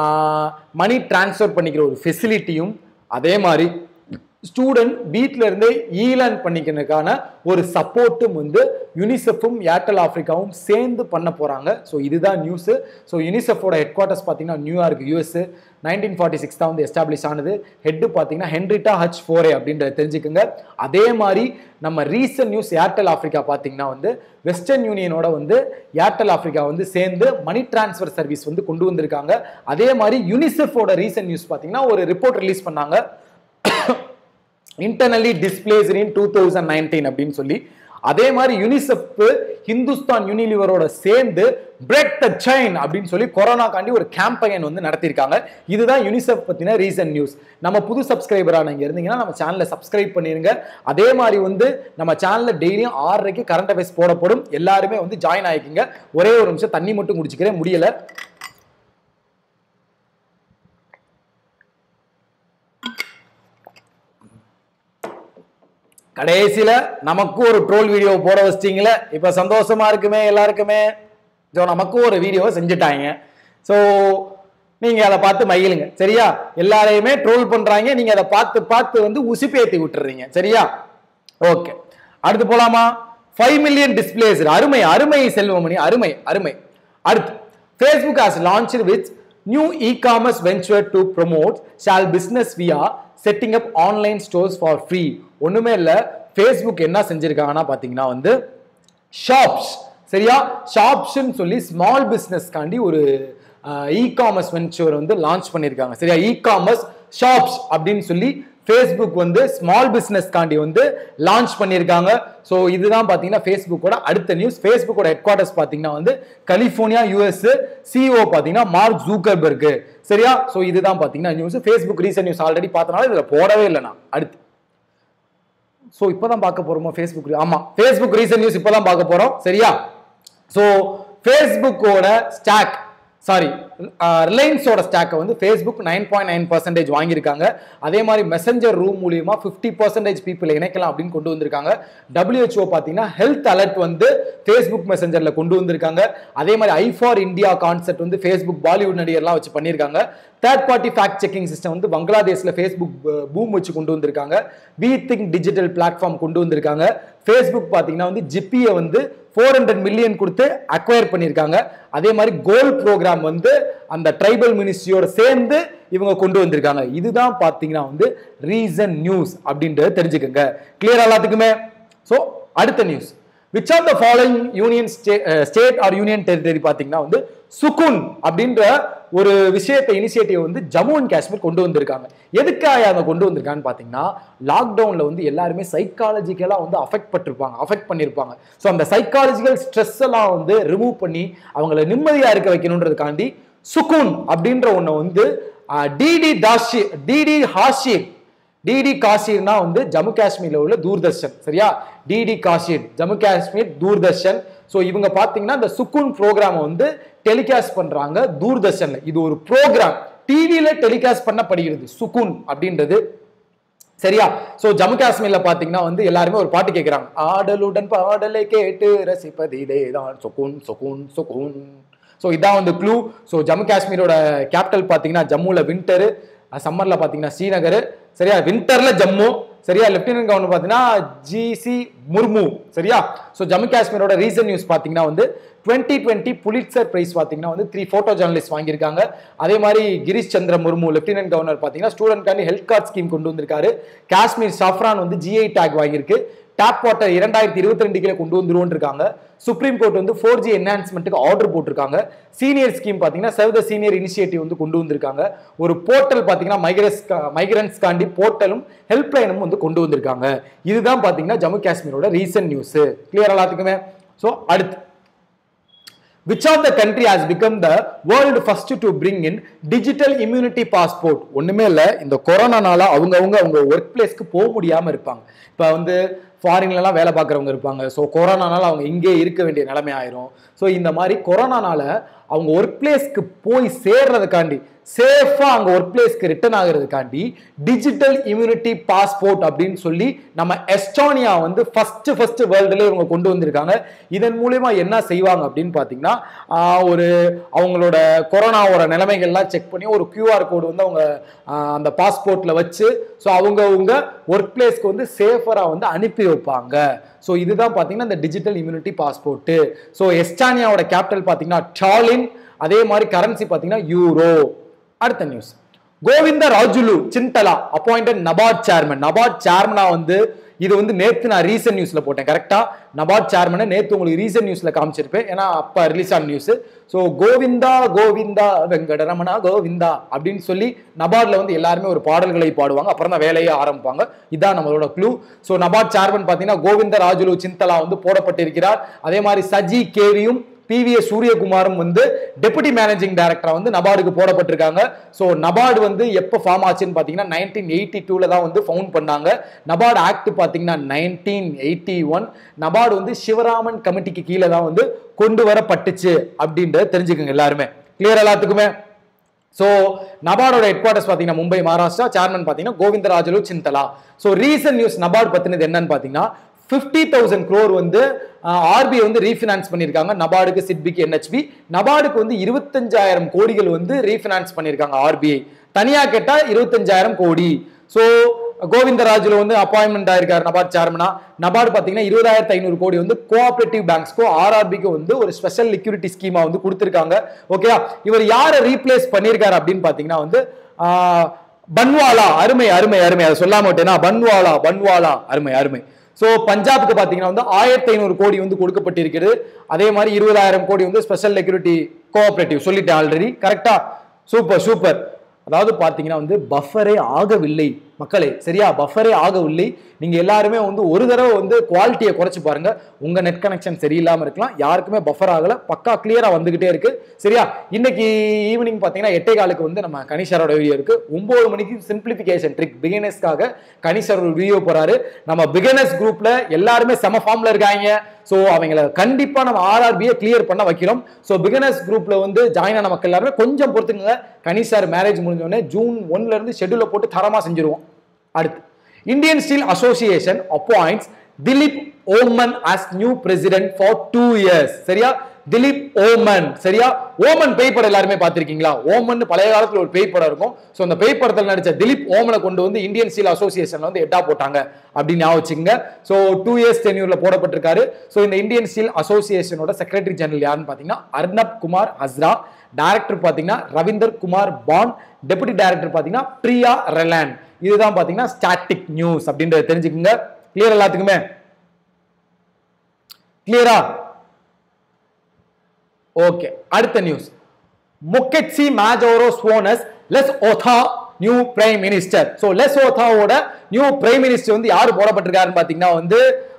மணி டிரான்ஸ்ஃபர் பண்ணிக்கிற ஒரு ஃபெசிலிட்டியும் அதே மாதிரி ஸ்டூடெண்ட் வீட்டில இருந்தே ஈலேர்ன் பண்ணிக்கிறதுக்கான ஒரு சப்போர்ட்டும் வந்து யுனிசெஃப்பும் ஏர்டெல் ஆப்பிரிக்காவும் சேர்ந்து பண்ண போறாங்க ஸோ இதுதான் நியூஸ் ஸோ யுனிசெஃபோட ஹெட் குவார்ட்டர்ஸ் பார்த்தீங்கன்னா New York US nineteen forty six தான் வந்து எஸ்டாப்ளிஷ் ஆனது ஹெட் பார்த்தீங்கன்னா ஹென்ரிட்டா ஹச் ஃபோரே அப்படின்றத தெரிஞ்சுக்குங்க அதே மாதிரி நம்ம ரீசன்ட் நியூஸ் ஏர்டெல் ஆப்பிரிக்கா பார்த்தீங்கன்னா வந்து வெஸ்டர்ன் யூனியனோட வந்து ஏர்டெல் ஆப்பிரிக்கா வந்து சேர்ந்து மணி டிரான்ஸ்ஃபர் சர்வீஸ் வந்து கொண்டு வந்திருக்காங்க அதே மாதிரி யுனிசெஃபோட ரீசன்ட் நியூஸ் பார்த்தீங்கன்னா ஒரு ரிப்போர்ட் ரிலீஸ் பண்ணாங்க internally displaced in two thousand nineteen அப்படின்னு சொல்லி அதே மாதிரி யூனிசெஃப் ஹிந்துஸ்தான் யூனிலிவரோட சேர்ந்து பிரேக் த செயின் அப்படின்னு சொல்லி கொரோனாக்காண்டி ஒரு கேம்பெயின் வந்து நடத்தியிருக்காங்க இதுதான் யூனிசெஃப் பத்தின ரீசன்ட் நியூஸ் நம்ம புது சப்ஸ்கிரைபரா நீங்க இருந்தீங்கன்னா நம்ம சேனலை சப்ஸ்கிரைப் பண்ணிருங்க அதே மாதிரி வந்து நம்ம சேனல்ல டெய்லியும் ஆறரைக்கு கரண்ட் அஃபேர்ஸ் போடப்படும் எல்லாருமே வந்து ஜாயின் ஆயிக்கிங்க ஒரே ஒரு நிமிஷம் தண்ணி மட்டும் குடிச்சுக்கிறேன் முடியல கடைசியில நமக்கும் ஒரு ட்ரோல் வீடியோ போட வச்சிட்டீங்களே இப்ப சந்தோஷமா இருக்குமே எல்லாருக்குமே ஸோ நமக்கும் ஒரு வீடியோவை செஞ்சுட்டாங்க ஸோ நீங்க அதை பார்த்து மகிழுங்க சரியா எல்லாரையுமே ட்ரோல் பண்றாங்க நீங்க அதை பார்த்து பார்த்து வந்து உசுப்பேத்தி விட்டுறீங்க சரியா ஓகே அடுத்து போலாமா ஃபைவ் மில்லியன் டிஸ்பிளேஸ் அருமை அருமை செல்வமணி அருமை அருமை அடுத்து Facebook has launched with new e-commerce venture to promote shall business via setting up online stores for free ஒண்ணுமே இல்ல Facebook என்ன செஞ்சிருக்காங்கன்னா பாத்தீங்கன்னா வந்து ஷாப்ஸ் சரியா ஷாப்ஸ்ன்னு சொல்லி ஸ்மால் பிஸ்னஸ்க்காண்டி ஒரு இ காமர்ஸ் வென்ச்சர் வந்து லான்ச் பண்ணியிருக்காங்க சரியா இ காமர்ஸ் ஷாப்ஸ் அப்படின்னு சொல்லி ஃபேஸ்புக் வந்து ஸ்மால் பிஸ்னஸ்க்காண்டி வந்து லான்ச் பண்ணியிருக்காங்க ஸோ இதுதான் பார்த்தீங்கன்னா ஃபேஸ்புக்கோட அடுத்த நியூஸ் ஃபேஸ்புக்கோட ஹெட் குவார்ட்டர்ஸ் பார்த்தீங்கன்னா வந்து கலிஃபோர்னியா யூஎஸ் சிஓ பார்த்தீங்கன்னா மார்க் ஜூக்கர்பர்க் சரியா ஸோ இதுதான் பார்த்தீங்கன்னா news Facebook recent news already பார்த்தனால இதில் போடவே இல்லை நான் அடுத்து ஸோ இப்போதான் பார்க்க போறோமா ஃபேஸ்புக் ஆமா ஃபேஸ்புக் ரீசன்ட் நியூஸ் இப்போதான் பார்க்க போறோம் சரியா ஸோ ஃபேஸ்புக்கோட ஸ்டாக் சாரி ரிலையன்ஸோட ஸ்டாக்கை வந்து Facebook nine point nine percentage வாங்கியிருக்காங்க அதே மாதிரி மெசஞ்சர் ரூம் மூலியமா ஃபிஃப்டி பர்சன்டேஜ் பீப்புளை இணைக்கலாம் அப்படின்னு கொண்டு வந்திருக்காங்க டபிள்யூஹெச்ஓ பார்த்தீங்கன்னா ஹெல்த் அலர்ட் வந்து ஃபேஸ்புக் மெசஞ்சரில் கொண்டு வந்திருக்காங்க அதே மாதிரி ஐ ஃபார் இந்தியா கான்செப்ட் வந்து ஃபேஸ்புக் பாலிவுட் நடிகர்லாம் வச்சு பண்ணியிருக்காங்க third party fact checking system வந்து பங்களாதேஷில் ஃபேஸ்புக் பூம் வச்சு கொண்டு வந்திருக்காங்க வி திங்க் டிஜிட்டல் பிளாட்ஃபார்ம் கொண்டு வந்திருக்காங்க ஃபேஸ்புக் பார்த்தீங்கன்னா வந்து ஜிப்பியை வந்து ஃபோர் ஹண்ட்ரட் மில்லியன் கொடுத்து அக்வயர் பண்ணியிருக்காங்க அதே மாதிரி கோல் ப்ரோக்ராம் வந்து அந்த ட்ரைபல் மினிஸ்ட்ரியோட சேர்ந்து இவங்க கொண்டு வந்திருக்காங்க இதுதான் பார்த்தீங்கன்னா வந்து ரீசன் நியூஸ் அப்படின்றத தெரிஞ்சுக்கோங்க கிளியர் எல்லாத்துக்குமே ஸோ அடுத்த news which are the following union state are union territory பார்த்தீங்கன்னா வந்து சுகுன் அப்படின்ற ஒரு விஷயத்தை இனிஷியேட்டிவ் வந்து ஜம்மு அண்ட் காஷ்மீர் கொண்டு வந்திருக்காங்க எதுக்காக அதை கொண்டு வந்திருக்கான்னு பார்த்தீங்கன்னா லாக்டவுனில் வந்து எல்லாருமே சைக்காலஜிக்கலாக வந்து அஃபெக்ட் பட்டிருப்பாங்க அஃபெக்ட் பண்ணியிருப்பாங்க ஸோ அந்த சைக்காலஜிக்கல் ஸ்ட்ரெஸ் எல்லாம் வந்து ரிமூவ் பண்ணி அவங்கள நிம்மதியாக இருக்க வைக்கணுன்றதுக்காண்டி சுகுன் அப்படின்ற ஒன்று வந்து டிடி தாஷி டிடி ஹாஷிர் டிடி காஷீர்னா வந்து ஜம்மு காஷ்மீர்ல உள்ள தூர்தர்ஷன் சரியா டிடி காஷீர் ஜம்மு காஷ்மீர் தூர்தர்ஷன் ஸோ இவங்க பார்த்தீங்கன்னா இந்த சுக்குன் ப்ரோக்ராமை வந்து டெலிகாஸ்ட் பண்றாங்க தூர்தர்ஷன்ல இது ஒரு ப்ரோக்ராம் டிவியில டெலிகாஸ்ட் பண்ணப்படுகிறது சுக்குன் அப்படின்றது சரியா சோ ஜம்மு காஷ்மீர்ல பாத்தீங்கன்னா வந்து எல்லாருமே ஒரு பாட்டு கேட்கறாங்க ஆடலுடன் பாடலை கேட்டு ரசிப்பதிலே தான் சொகுன் சொகுன் சொகுன் ஸோ இதான் வந்து க்ளூ ஸோ ஜம்மு காஷ்மீரோட கேபிட்டல் பார்த்தீங்கன்னா ஜம்முல வின்டரு சம்மர்ல பார்த்தீங்கன்னா ஸ்ரீநகர் சரியா வின்டர்ல ஜம்மு சரியா லெப்டினன்ட் கவர்னர் பார்த்தீங்கன்னா ஜிசி முர்மு சரியா ஸோ ஜம்மு காஷ்மீரோட ரீசன் நியூஸ் பார்த்தீங்கன்னா வந்து டுவெண்ட்டி டுவெண்ட்டி புலிட்சர் பிரைஸ் பார்த்தீங்கன்னா வந்து த்ரீ ஃபோட்டோ ஜேர்னலிஸ்ட் வாங்கியிருக்காங்க அதே மாதிரி கிரீஷ் சந்திர முர்மு லெப்டினன்ட் கவர்னர் பார்த்தீங்கன்னா ஸ்டூடெண்ட்காண்டி ஹெல்த் கார்டு ஸ்கீம் கொண்டு வந்திருக்காரு காஷ்மீர் சாஃப்ரான் வந்து ஜிஐ டேக் வாங்கியிருக்கு டேப் வாட்டர் இரண்டாயிரத்தி இருபத்தி ரெண்டு கீழே கொண்டு வந்துருவோம் இருக்காங்க சுப்ரீம் கோர்ட் வந்து ஃபோர் ஜி என்ஹான்ஸ்மெண்ட்டுக்கு ஆர்டர் போட்டிருக்காங்க சீனியர் ஸ்கீம் பார்த்தீங்கன்னா சர்வ் த சீனியர் இனிஷியேட்டிவ் வந்து கொண்டு வந்திருக்காங்க ஒரு போர்ட்டல் பார்த்தீங்கன்னா மைக்ரஸ் மைக்ரன்ஸ்காண்டி போர்ட்டலும் ஹெல்ப்லைனும் வந்து கொண்டு வந்திருக்காங்க இதுதான் பார்த்தீங்கன்னா ஜம்மு காஷ்மீரோட ரீசன்ட் நியூஸ் கிளியர் எல்லாத்துக்குமே ஸோ அடுத்து which of the country has become the world first to bring in digital immunity passport ஒண்ணுமே இல்ல இந்த கொரோனானால அவங்க அவங்க அவங்க ஒர்க் பிளேஸ்க்கு போக முடியாம இருப்பாங்க இப்ப வந்து ஃபாரின்லலாம் வேலை பார்க்குறவங்க இருப்பாங்க ஸோ கொரோனானால அவங்க இங்கே இருக்க வேண்டிய நிலைமை ஆயிரும் ஸோ இந்த மாதிரி கொரோனானால அவங்க ஒர்க் பிளேஸ்க்கு போய் சேர்றதுக்காண்டி சேஃபாக அங்கே ஒர்க் பிளேஸ்க்கு ரிட்டர்ன் ஆகிறதுக்காண்டி டிஜிட்டல் இம்யூனிட்டி பாஸ்போர்ட் அப்படின்னு சொல்லி நம்ம எஸ்டோனியா வந்து ஃபர்ஸ்ட் ஃபர்ஸ்ட் வேர்ல்டுல இவங்க கொண்டு வந்திருக்காங்க இதன் மூலயமா என்ன செய்வாங்க அப்படின்னு பார்த்தீங்கன்னா ஆஹ், ஒரு அவங்களோட கொரோனாவோட நிலைமைகள்லாம் செக் பண்ணி ஒரு QR கோடு வந்து அவங்க ஆஹ், அந்த பாஸ்போர்ட்ல வச்சு ஸோ அவங்க அவங்க ஒர்க் பிளேஸ்க்கு வந்து சேஃபராக வந்து அனுப்பி வைப்பாங்க ஸோ இதுதான் பார்த்தீங்கன்னா இந்த டிஜிட்டல் இம்யூனிட்டி பாஸ்போர்ட்டு ஸோ எஸ்டானியாவோட கேபிட்டல் பார்த்தீங்கன்னா டாலின் அதே மாதிரி கரன்சி பார்த்தீங்கன்னா யூரோ அடுத்த news Govinda Rajulu Chintala appointed NABARD chairman NABARD சேர்மனா வந்து இது வந்து நேத்து நான் ரீசன்ட் நியூஸ்ல போட்டேன் கரெக்டா நபார்ட் சேர்மனை நேத்து உங்களுக்கு ரீசன்ட் நியூஸ்ல காமிச்சிருப்பேன் ஏன்னா அப்ப ரிலீஸ் ஆன நியூஸ் ஸோ கோவிந்தா கோவிந்தா வெங்கடரமணா கோவிந்தா அப்படின்னு சொல்லி நபார்ட்ல வந்து எல்லாருமே ஒரு பாடல்களை பாடுவாங்க அப்புறம் தான் வேலையே ஆரம்பிப்பாங்க இதான் நம்மளோட க்ளூ ஸோ நபார்ட் சேர்மன் பார்த்தீங்கன்னா கோவிந்த ராஜுலு சிந்தலா வந்து போடப்பட்டிருக்கிறார் அதே மாதிரி சஜி கேவியும் பிவிஎஸ் சூரியகுமாரும் வந்து டெபுட்டி மேனேஜிங் டைரக்டரா வந்து நபார்டுக்கு போடப்பட்டிருக்காங்க ஸோ நபார்டு வந்து எப்போ ஃபார்ம் ஆச்சுன்னு பார்த்தீங்கன்னா நைன்டீன் எயிட்டி டூவில் தான் வந்து ஃபவுண்ட் பண்ணாங்க நபார்டு ஆக்ட் பார்த்தீங்கன்னா நைன்டீன் எயிட்டி ஒன் நபார்டு வந்து சிவராமன் கமிட்டிக்கு கீழே தான் வந்து கொண்டு வரப்பட்டுச்சு அப்படின்றத தெரிஞ்சுக்கோங்க எல்லாருமே கிளியர் எல்லாத்துக்குமே ஸோ நபார்டோட ஹெட் குவார்டர்ஸ் பார்த்தீங்கன்னா மும்பை மகாராஷ்டிரா சேர்மன் பார்த்தீங்கன்னா Govindarajulu Chintala so recent news NABARD பற்றினது என்னன்னு பார்த்தீங்கன்னா ஃபிஃப்டி தௌசண்ட் க்ரோர் வந்து ஆர்பிஐ வந்து ரீஃபினான்ஸ் பண்ணியிருக்காங்க நபார்டுக்கு சிட்பிக்கு என்ஹெச்பி நபார்டுக்கு வந்து இருபத்தஞ்சாயிரம் கோடிகள் வந்து ரீஃபினான்ஸ் பண்ணியிருக்காங்க ஆர்பிஐ தனியாக கேட்டால் இருபத்தஞ்சாயிரம் கோடி ஸோ கோவிந்தராஜுல வந்து அப்பாயின்மெண்ட் ஆயிருக்காரு நபார்ட் சேர்மனா நபார்டு பார்த்தீங்கன்னா இருபதாயிரத்து ஐநூறு கோடி வந்து கோஆபரேட்டிவ் பேங்க்ஸ்க்கோ ஆர்ஆர்பிக்கு வந்து ஒரு ஸ்பெஷல் லிக்யூரிட்டி ஸ்கீமா வந்து கொடுத்துருக்காங்க ஓகேயா இவர் யாரை ரீப்ளேஸ் பண்ணியிருக்காரு அப்படின்னு பார்த்தீங்கன்னா வந்து ஆஹ், பன்வாலா அருமை அருமை அருமை அதை சொல்லாம விட்டேனா பன்வாலா பன்வாலா அருமை அருமை ஸோ பஞ்சாபுக்கு பார்த்தீங்கன்னா வந்து ஆயிரத்தி ஐநூறு கோடி வந்து கொடுக்கப்பட்டிருக்கிறது அதே மாதிரி இருபதாயிரம் கோடி வந்து ஸ்பெஷல் செக்யூரிட்டி கோஆபரேட்டிவ் சொல்லிட்டேன் ஆல்ரெடி கரெக்டா சூப்பர் சூப்பர் அதாவது பார்த்தீங்கன்னா வந்து பஃபரே ஆகவில்லை மக்களே சரியா பஃபரே ஆகவில்லை நீங்க எல்லாருமே வந்து ஒரு தடவை வந்து குவாலிட்டியை குறைச்சு பாருங்க உங்க நெட் கனெக்ஷன் சரியில்லாம இருக்கலாம் யாருக்குமே பஃபர் ஆகல பக்கா கிளியரா வந்துகிட்டே இருக்கு சரியா இன்னைக்கு ஈவினிங் பார்த்தீங்கன்னா எட்டே காலுக்கு வந்து நம்ம கனிஷரோட வீடியோ இருக்கு ஒன்பது மணிக்கு சிம்பிளிஃபிகேஷன் ட்ரிக் பிகினர்ஸ்க்காக கனிஷர் ஒரு வீடியோ போறாரு நம்ம பிகினர்ஸ் குரூப்ல எல்லாருமே செம ஃபார்ம்ல இருக்காங்க ஸோ அவங்கள கண்டிப்பா நம்ம ஆர்ஆர்பியை கிளியர் பண்ண வைக்கிறோம் ஸோ பிகினர்ஸ் குரூப்ல வந்து ஜாயின் ஆன மக்கள் எல்லாருமே கொஞ்சம் பொறுத்துங்க கனிஷார் மேரேஜ் முடிஞ்ச உடனே ஜூன் ஒன்ல இருந்து ஷெட்யூல போட்டு தரமா செஞ்சிருவோம் அடுத்து Indian steel association appoints Dilip Oommen as new president for two years சரியா திலீப் ஓமன் சரியா ஓமன் பேய் படம் எல்லாருமே பார்த்திருக்கீங்களா ஓமன் பழைய காலத்துல ஒரு பேய் படம் இருக்கும் ஸோ அந்த பேய் படத்தில் நடிச்ச திலீப் ஓமனை கொண்டு வந்து இந்தியன் ஸ்டீல் அசோசியேஷன்ல வந்து ஹெட்டா போட்டாங்க அப்படின்னு ஞாபகம் வச்சுங்க ஸோ டூ இயர்ஸ் டென்யூர்ல போடப்பட்டிருக்காரு ஸோ இந்த இந்தியன் ஸ்டீல் அசோசியேஷனோட செக்ரட்டரி ஜெனரல் யாருன்னு பார்த்தீங்கன்னா அர்னப் குமார் ஹஸ்ரா டைரக்டர் பார்த்தீங்கன்னா ரவீந்தர் குமார் பான் டெபுட்டி டைரக்டர் பார்த்தீங்கன்னா பிரியா ரெலான் இதுதான் பார்த்தீங்கன்னா ஸ்டாட்டிக் நியூஸ் அப்படின்றத தெரிஞ்சுக்கோங்க கிளியர் எல்லாத்துக்குமே கிளியரா ஓகே அடுத்த news Moeketsi Majoro sworn as Lesotho new prime minister so லெஸ் ஓதாவோட நியூ பிரைம் மினிஸ்டர் வந்து யார் போடப்பட்டிருக்காருன்னு பார்த்தீங்கன்னா வந்து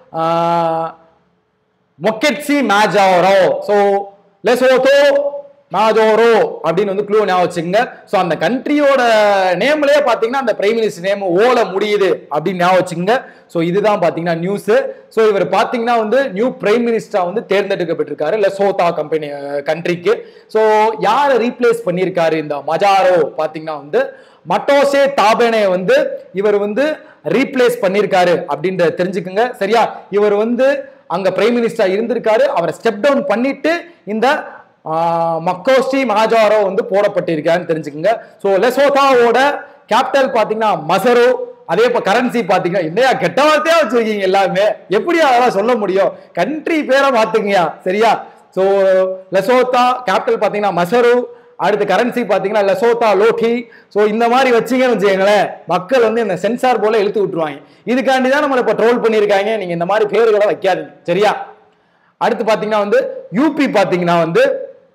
மொக்கெட்சி மேஜோரோ ஸோ லெசோதோ மாஜோரோ அப்படின்னு வந்து க்ளூ ஞாபகம் வச்சுங்க ஸோ அந்த கண்ட்ரியோட நேம்லயே பார்த்தீங்கன்னா அந்த பிரைம் மினிஸ்டர் நேம் ஓல முடியுது அப்படின்னு ஞாபகம் வச்சுங்க ஸோ இதுதான் பார்த்தீங்கன்னா நியூஸ் ஸோ இவர் பார்த்தீங்கன்னா வந்து நியூ பிரைம் மினிஸ்டரா வந்து தேர்ந்தெடுக்கப்பட்டிருக்காரு லெசோதா கம்பெனி கண்ட்ரிக்கு ஸோ யாரை ரீப்ளேஸ் பண்ணியிருக்காரு இந்த மஜாரோ பார்த்தீங்கன்னா வந்து மட்டோசே தாபேனே வந்து இவர் வந்து ரீப்ளேஸ் பண்ணியிருக்காரு அப்படின்றத தெரிஞ்சுக்குங்க சரியா இவர் வந்து அங்க பிரைம் மினிஸ்டர் இருந்திருக்காரு அவரை ஸ்டெப் டவுன் பண்ணிட்டு இந்த மக்கோஸ்டி மகாஜாரோ வந்து போடப்பட்டிருக்காருன்னு தெரிஞ்சுக்கோங்க ஸோ லெசோதாவோட கேபிட்டல் பார்த்தீங்கன்னா மசரோ அதே இப்போ கரன்சி பார்த்தீங்கன்னா என்னையா கெட்ட வார்த்தையா வச்சிருக்கீங்க எல்லாமே எப்படி அதெல்லாம் சொல்ல முடியும் கண்ட்ரி பேரை மாத்துங்கயா சரியா ஸோ லெசோத்தா கேபிட்டல் பார்த்தீங்கன்னா மசரு அடுத்து கரன்சி பார்த்தீங்கன்னா லெசோத்தா லோட்டி ஸோ இந்த மாதிரி வச்சீங்கன்னு வச்சுக்கோங்களேன் மக்கள் வந்து இந்த சென்சார் போல இழுத்து விட்டுருவாங்க இதுக்காண்டி தான் நம்மளை இப்போ ட்ரோல் பண்ணியிருக்காங்க நீங்கள் இந்த மாதிரி பேர்களை வைக்காதீங்க சரியா அடுத்து பார்த்தீங்கன்னா வந்து யூபி பார்த்தீங்கன்னா வந்து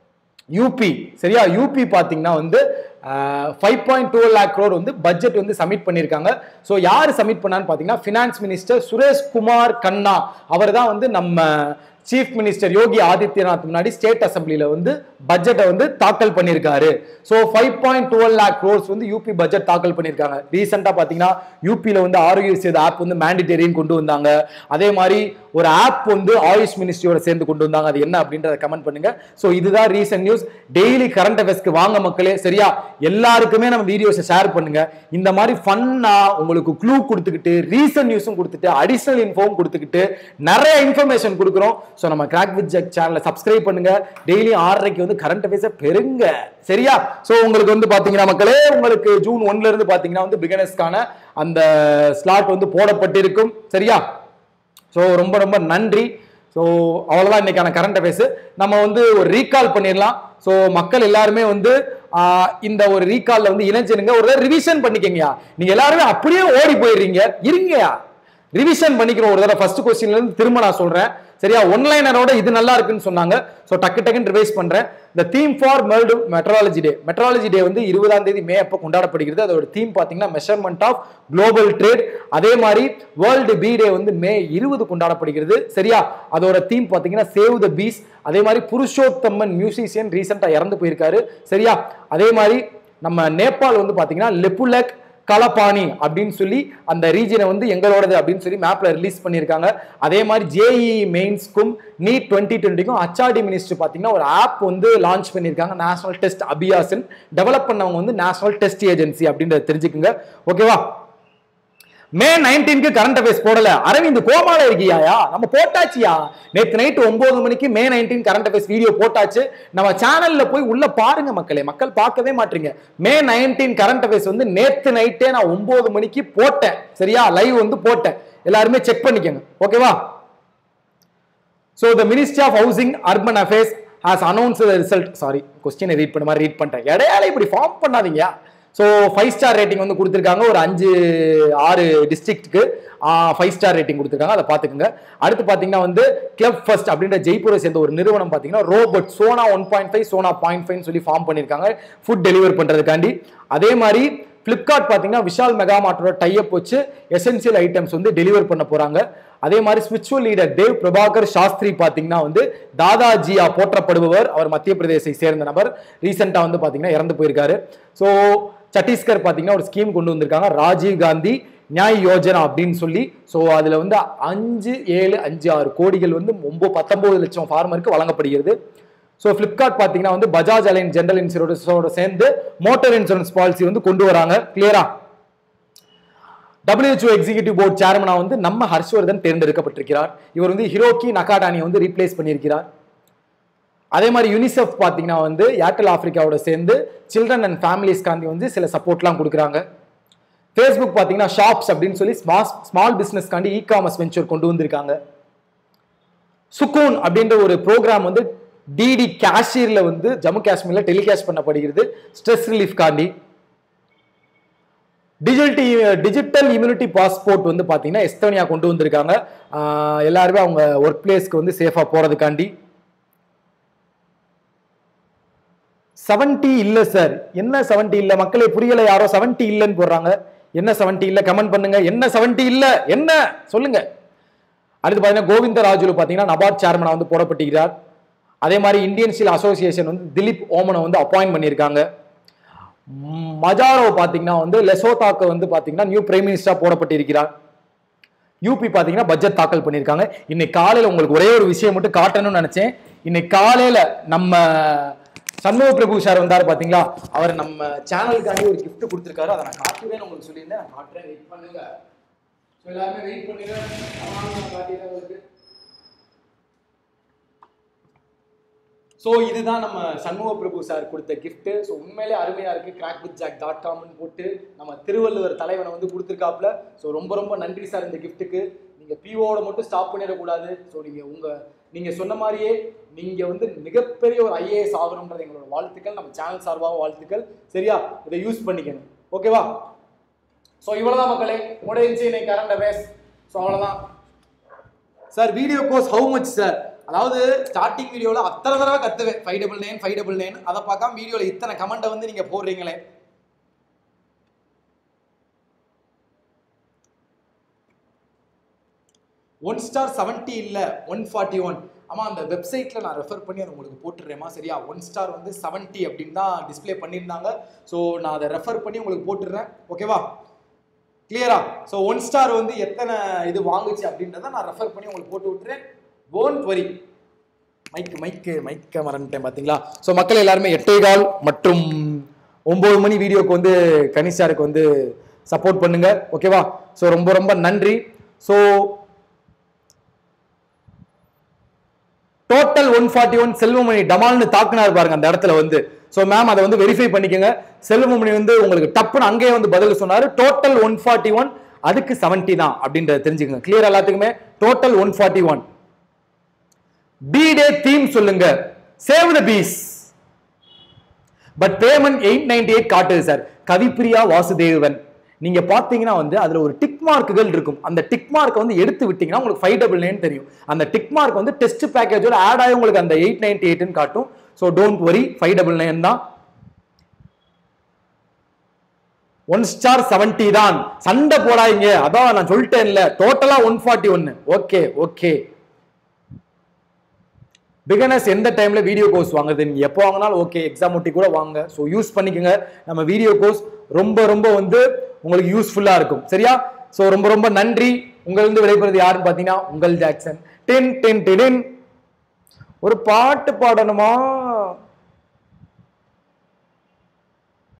யூபி சரியா யூபி பார்த்தீங்கன்னா வந்து five point two lakh crore வந்து பட்ஜெட் வந்து சப்மிட் பண்ணியிருக்காங்க ஸோ யார் சப்மிட் பண்ணான்னு பார்த்தீங்கன்னா ஃபினான்ஸ் மினிஸ்டர் சுரேஷ் குமார் கண்ணா அவர் தான் வந்து நம்ம சீஃப் மினிஸ்டர் யோகி ஆதித்யநாத் முன்னாடி ஸ்டேட் அசம்பிளியில் வந்து பட்ஜெட்டை வந்து தாக்கல் பண்ணியிருக்காரு so five point twelve lakh crores வந்து யூபி பட்ஜெட் தாக்கல் பண்ணியிருக்காங்க ரீசெண்டாக பார்த்தீங்கன்னா யூபியில் வந்து ஆரோக்கிய சேது ஆப் வந்து மேண்டிட்டரின்னு கொண்டு வந்தாங்க அதே மாதிரி ஒரு ஆப் வந்து ஆயுஷ் மினிஸ்ட்ரியோட சேர்ந்து கொண்டு வந்தாங்க அது என்ன அப்படின்றத கமெண்ட் பண்ணுங்க ஸோ இதுதான் ரீசன்ட் நியூஸ் டெய்லி கரண்ட் அஃபேர்ஸ்க்கு வாங்க மக்களே சரியா எல்லாருக்குமே நம்ம வீடியோஸை ஷேர் பண்ணுங்க இந்த மாதிரி ஃபன்னா உங்களுக்கு க்ளூ கொடுத்துக்கிட்டு ரீசன்ட் நியூஸும் கொடுத்துட்டு அடிஷனல் இன்ஃபோவும் கொடுத்துக்கிட்டு நிறைய இன்ஃபர்மேஷன் கொடுக்குறோம் ஸோ நம்ம கிராக் வித் ஜக் சேனலை சப்ஸ்கிரைப் பண்ணுங்க டெய்லி ஆறரைக்கு வந்து கரண்ட் அஃபேர்ஸை பெருங்க சரியா ஸோ உங்களுக்கு வந்து பார்த்தீங்கன்னா மக்களே உங்களுக்கு ஜூன் ஒன்ல இருந்து பார்த்தீங்கன்னா வந்து பிகனர்ஸ்க்கான அந்த ஸ்லாட் வந்து போடப்பட்டிருக்கும் சரியா ஸோ ரொம்ப ரொம்ப நன்றி ஸோ அவ்வளோதான் இன்னைக்கான கரண்ட் அஃபேர்ஸ் நம்ம வந்து ஒரு ரீகால் பண்ணிடலாம் ஸோ மக்கள் எல்லாருமே வந்து ஆஹ், இந்த ஒரு ரீகால்ல வந்து இணைஞ்சிருங்க ஒரு ரிவிஷன் பண்ணிக்கங்கயா நீங்க எல்லாருமே அப்படியே ஓடி போயிடுறீங்க இருங்கயா ரிவிஷன் பண்ணிக்கிறோம் ஒரு தடவை ஃபர்ஸ்ட் கொஸ்டின்ல இருந்து திரும்ப நான் சொல்றேன் சரியா ஒன்லைனரோட இது நல்லா இருக்குன்னு சொன்னாங்க ஸோ டக்கு டக்குன்னு ரிவைஸ் பண்றேன் இந்த theme for world metrology day metrology day வந்து இருபதாம் தேதி மே அப்போ கொண்டாடப்படுகிறது அதோட தீம் பார்த்தீங்கன்னா மெஷர்மெண்ட் ஆஃப் குளோபல் ட்ரேட் அதே மாதிரி வேர்ல்டு பி டே வந்து மே இருபது கொண்டாடப்படுகிறது சரியா அதோட தீம் பார்த்தீங்கன்னா சேவ் த பீஸ் அதே மாதிரி புருஷோத்தம்மன் மியூசிஷியன் ரீசெண்டாக இறந்து போயிருக்காரு சரியா அதே மாதிரி நம்ம நேபாள் வந்து பார்த்தீங்கன்னா லெப்புலக் கலப்பாணி அப்படின்னு சொல்லி அந்த ரீஜனை வந்து எங்களோடது அப்படின்னு சொல்லி மேப்ல ரிலீஸ் பண்ணியிருக்காங்க அதே மாதிரி ஜேஇ மெயின்ஸ்க்கும் நீட் டுவெண்ட்டி டுவெண்ட்டிக்கும் அச்ஆர்டி மினிஸ்டர் பார்த்தீங்கன்னா ஒரு ஆப் வந்து லான்ச் பண்ணியிருக்காங்க நேஷனல் டெஸ்ட் அபியாசன் டெவலப் பண்ணவங்க வந்து நேஷனல் டெஸ்ட் ஏஜென்சி அப்படின்றத தெரிஞ்சுக்குங்க ஓகேவா மே நைன்டீன்க்கு கரண்ட் அஃபேர்ஸ் போடல அரவிந்த் கோமால இருக்கியாயா நம்ம போட்டாச்சியா நேத்து நைட் ஒன்பது மணிக்கு May nineteen current affairs video போட்டாச்சு நம்ம சேனல்ல போய் உள்ள பாருங்க மக்களே மக்கள் பார்க்கவே மாட்டீங்க மே நைன்டீன் கரண்ட் அஃபேர்ஸ் வந்து நேத்து நைட்டே நான் ஒன்பது மணிக்கு போட்டேன் சரியா லைவ் வந்து போட்டேன் எல்லாருமே செக் பண்ணிக்கோங்க ஓகேவா so the ministry of housing urban affairs has announce result sorry கொஸ்டினை ரீட் பண்ண மாதிரி ரீட் பண்ணிட்டேன் இடையால இப்படி ஃபார்ம் பண்ணாதீங்க ஸோ ஃபைவ் ஸ்டார் ரேட்டிங் வந்து கொடுத்துருக்காங்க ஒரு அஞ்சு ஆறு டிஸ்ட்ரிக்ட்டுக்கு ஃபைவ் ஸ்டார் ரேட்டிங் கொடுத்துருக்காங்க அதை பார்த்துக்குங்க அடுத்து பார்த்தீங்கன்னா வந்து கிளப் ஃபர்ஸ்ட் அப்படின்ற ஜெய்ப்பூரை சேர்ந்த ஒரு நிறுவனம் பார்த்தீங்கன்னா robot Sona one point five Sona point five சொல்லி ஃபார்ம் பண்ணியிருக்காங்க ஃபுட் டெலிவர் பண்ணுறதுக்காண்டி அதே மாதிரி ஃப்ளிப்கார்ட் பார்த்தீங்கன்னா விஷால் மெகா மார்ட்டோட டைப் வச்சு எசென்சியல் ஐட்டம்ஸ் வந்து டெலிவர் பண்ண போறாங்க அதே மாதிரி ஸ்பிரிச்சுவல் லீடர் தேவ் பிரபாகர் சாஸ்திரி பார்த்தீங்கன்னா வந்து தாதாஜியா போற்றப்படுபவர் அவர் மத்திய பிரதேசை சேர்ந்த நபர் ரீசெண்டாக வந்து பார்த்தீங்கன்னா இறந்து போயிருக்காரு ஸோ சத்தீஸ்கர் பார்த்தீங்கன்னா ஒரு ஸ்கீம் கொண்டு வந்திருக்காங்க ராஜீவ் காந்தி நியாய் யோஜனா அப்படின்னு சொல்லி ஸோ அதில் வந்து அஞ்சு ஏழு அஞ்சு ஆறு கோடிகள் வந்து ஒம்பது பத்தொன்பது லட்சம் ஃபார்மருக்கு வழங்கப்படுகிறது ஸோ ஃப்ளிப்கார்ட் பார்த்தீங்கன்னா வந்து பஜாஜ் அலைன் ஜெனரல் இன்சூரன்ஸோட சேர்ந்து மோட்டார் இன்சூரன்ஸ் பாலிசி வந்து கொண்டு வராங்க கிளியரா WHO எக்ஸிகியூட்டிவ் போர்ட் சேர்மனா வந்து நம்ம ஹர்ஷ்வர்தன் தேர்ந்தெடுக்கப்பட்டிருக்கிறார் இவர் வந்து ஹிரோக்கி நகாடானியை வந்து ரீப்ளேஸ் பண்ணியிருக்கிறார் அதே மாதிரி யூனிசெஃப் பார்த்தீங்கன்னா வந்து ஏர்டெல் ஆப்பிரிக்காவோட சேர்ந்து சில்ட்ரன் அண்ட் ஃபேமிலிஸ்காண்டி வந்து சில சப்போர்ட்லாம் கொடுக்குறாங்க ஃபேஸ்புக் பார்த்தீங்கன்னா ஷாப்ஸ் அப்படின்னு சொல்லி ஸ்மால் ஸ்மால் பிஸ்னஸ்க்காண்டி இ காமர்ஸ் வெஞ்சர் கொண்டு வந்திருக்காங்க சுக்கூன் அப்படின்ற ஒரு ப்ரோக்ராம் வந்து டிடி காஷ்மீர்ல வந்து ஜம்மு காஷ்மீர்ல டெலிகாஸ்ட் பண்ணப்படுகிறது ஸ்ட்ரெஸ் ரிலீஃப் காண்டி டிஜிட்டல் டிஜிட்டல் இம்யூனிட்டி பாஸ்போர்ட் வந்து பார்த்தீங்கன்னா எஸ்தோனியா கொண்டு வந்திருக்காங்க ஆஹ் எல்லாருமே அவங்க ஒர்க் பிளேஸ்க்கு வந்து சேஃபாக போகிறதுக்காண்டி செவன்டி இல்ல சார் என்ன செவன்டி இல்ல மக்களே புரியல யாரோ செவன்டி இல்லன்னு போடுறாங்க என்ன செவன்டி இல்ல கமெண்ட் பண்ணுங்க என்ன செவன்டி இல்ல என்ன சொல்லுங்க அடுத்து பாத்தீங்கன்னா கோவிந்தராஜுல பாத்தீங்கன்னா நபார்ட் சேர்மனா வந்து போடப்பட்டிருக்கிறார் அதே மாதிரி இந்தியன் ஸ்டீல் அசோசியேஷன் வந்து திலீப் ஓமனை வந்து அப்பாயிண்ட் பண்ணியிருக்காங்க ம், மஜாரோ பாத்தீங்கன்னா வந்து லெசோதாக்கு வந்து பாத்தீங்கன்னா நியூ பிரைம் மினிஸ்டரா போடப்பட்டிருக்கிறார் யூபி பாத்தீங்கன்னா பட்ஜெட் தாக்கல் பண்ணியிருக்காங்க இன்னைக்கு காலையில உங்களுக்கு ஒரே ஒரு விஷயம் மட்டும் காட்டணும்னு நினைச்சேன் இன்னைக்கு காலையில நம்ம சண்முக பிரபு சார் வந்தார் பாத்தீங்களா அவர் நம்ம சேனலுக்காண்டி ஒரு gift கொடுத்துருக்காரு அதை நான் காட்டுவேன்னு உங்களுக்கு சொல்லியிருந்தேன் நான் காட்டுறேன் வெயிட் பண்ணுங்க So, எல்லாருமே வெயிட் பண்ணுங்க ஆமா, நான் காட்டிடுறேன் உங்களுக்கு ஸோ இதுதான் நம்ம சண்முக பிரபு சார் கொடுத்த gift ஸோ உண்மையிலே அருமையா இருக்கு கிராக் வித் ஜாக் டாட் காம்னு போட்டு நம்ம திருவள்ளுவர் தலைவனை வந்து கொடுத்துருக்காப்ல ஸோ ரொம்ப ரொம்ப நன்றி சார் இந்த கிஃப்ட்டுக்கு நீங்க பிஓட மட்டும் ஸ்டாப் பண்ணிடக்கூடாது ஸோ நீங்க உங்க நீங்க சொன்ன மாதிரியே நீங்க வந்து மிகப்பெரிய ஒரு ஐஏஎஸ் ஆகணுன்றது எங்களோட வாழ்த்துக்கள் நம்ம சேனல் சார்பாக வாழ்த்துக்கள் சரியா இதை யூஸ் பண்ணிக்கணும் ஓகேவா ஸோ இவ்வளவுதான் மக்களே முடிஞ்சு இன்னைக்கு கரண்ட் அஃபேர்ஸ் ஸோ அவ்வளவுதான் sir video course how much sir அதாவது ஸ்டார்டிங் வீடியோவில் அத்தனை தடவை கத்துவேன் five double nine five double nine அதை பார்க்காம வீடியோவில் இத்தனை கமெண்ட்டை வந்து நீங்கள் போடுறீங்களே ஒன் ஸ்டார் செவன்ட்டி இல்லை ஒன் ஃபார்ட்டி ஒன் ஆமாம் அந்த வெப்சைட்டில் நான் ரெஃபர் பண்ணி அதை உங்களுக்கு போட்டுடுறேமா சரியா ஒன் ஸ்டார் வந்து செவன்ட்டி அப்படின்னு தான் டிஸ்ப்ளே பண்ணியிருந்தாங்க ஸோ நான் அதை ரெஃபர் பண்ணி உங்களுக்கு போட்டுடுறேன் ஓகேவா கிளியரா ஸோ ஒன் ஸ்டார் வந்து எத்தனை இது வாங்குச்சு அப்படின்றத நான் ரெஃபர் பண்ணி உங்களுக்கு போட்டு விட்டுறேன் டோன்ட் வரி மைக் மைக்கு மைக்க மறந்துட்டேன் பார்த்தீங்களா ஸோ மக்கள் எல்லாருமே எட்டே கால் மற்றும் ஒம்பது மணி வீடியோக்கு வந்து கனிஷாருக்கு வந்து சப்போர்ட் பண்ணுங்க ஓகேவா ஸோ ரொம்ப ரொம்ப நன்றி so total one forty one Selvamani டமால்னு தாக்குனார் பாருங்க அந்த இடத்துல வந்து ஸோ மேம் அதை வந்து வெரிஃபை பண்ணிக்கோங்க செல்வமணி வந்து உங்களுக்கு டப்புன்னு அங்கேயே வந்து பதில் சொன்னாரு டோட்டல் ஒன் ஃபார்ட்டி ஒன் அதுக்கு செவன்ட்டி தான் அப்படின்றத தெரிஞ்சுக்கங்க கிளியர் எல்லாத்துக்குமே டோட்டல் ஒன் ஃபார்ட்டி ஒன் பி டே தீம் சொல்லுங்க save the peace but payment eight ninety eight காட்டுது சார் கவிப்பிரியா வாசுதேவன் நீங்க பாத்தீங்கன்னா வந்து அதுல ஒரு டிக் மார்க்குகள் இருக்கும் அந்த டிக் மார்க் வந்து எடுத்து விட்டீங்கன்னா உங்களுக்கு ஃபைவ் டபுள் நைன் தெரியும் அந்த டிக் மார்க் வந்து டெஸ்ட் பேக்கேஜோட ஆட் ஆகி உங்களுக்கு அந்த எயிட் நைன்டி எயிட்னு காட்டும் so don't worry five double nine தான் ஒன் ஸ்டார் செவன்டி தான் சண்டை போடாதீங்க அதான் நான் சொல்லிட்டேன்ல டோட்டலா ஒன் ஃபார்ட்டி ஒன்னு ஓகே ஓகே பிகனர்ஸ் எந்த டைம்ல வீடியோ கோர்ஸ் வாங்குறது நீங்க எப்போ வாங்கினாலும் ஓகே எக்ஸாம் ஒட்டி கூட வாங்க ஸோ யூஸ் பண்ணிக்கோங்க நம்ம வீடியோ கோர்ஸ் ரொம்ப ரொம்ப வந்து உங்களுக்கு யூஸ்ஃபுல்லா இருக்கும் சரியா ஸோ ரொம்ப ரொம்ப நன்றி உங்களிருந்து விடைபெறுவது யாருன்னு பார்த்தீங்கன்னா உங்கள் ஜாக்சன் டென் டென் டென் ஒரு பாட்டு பாடணுமா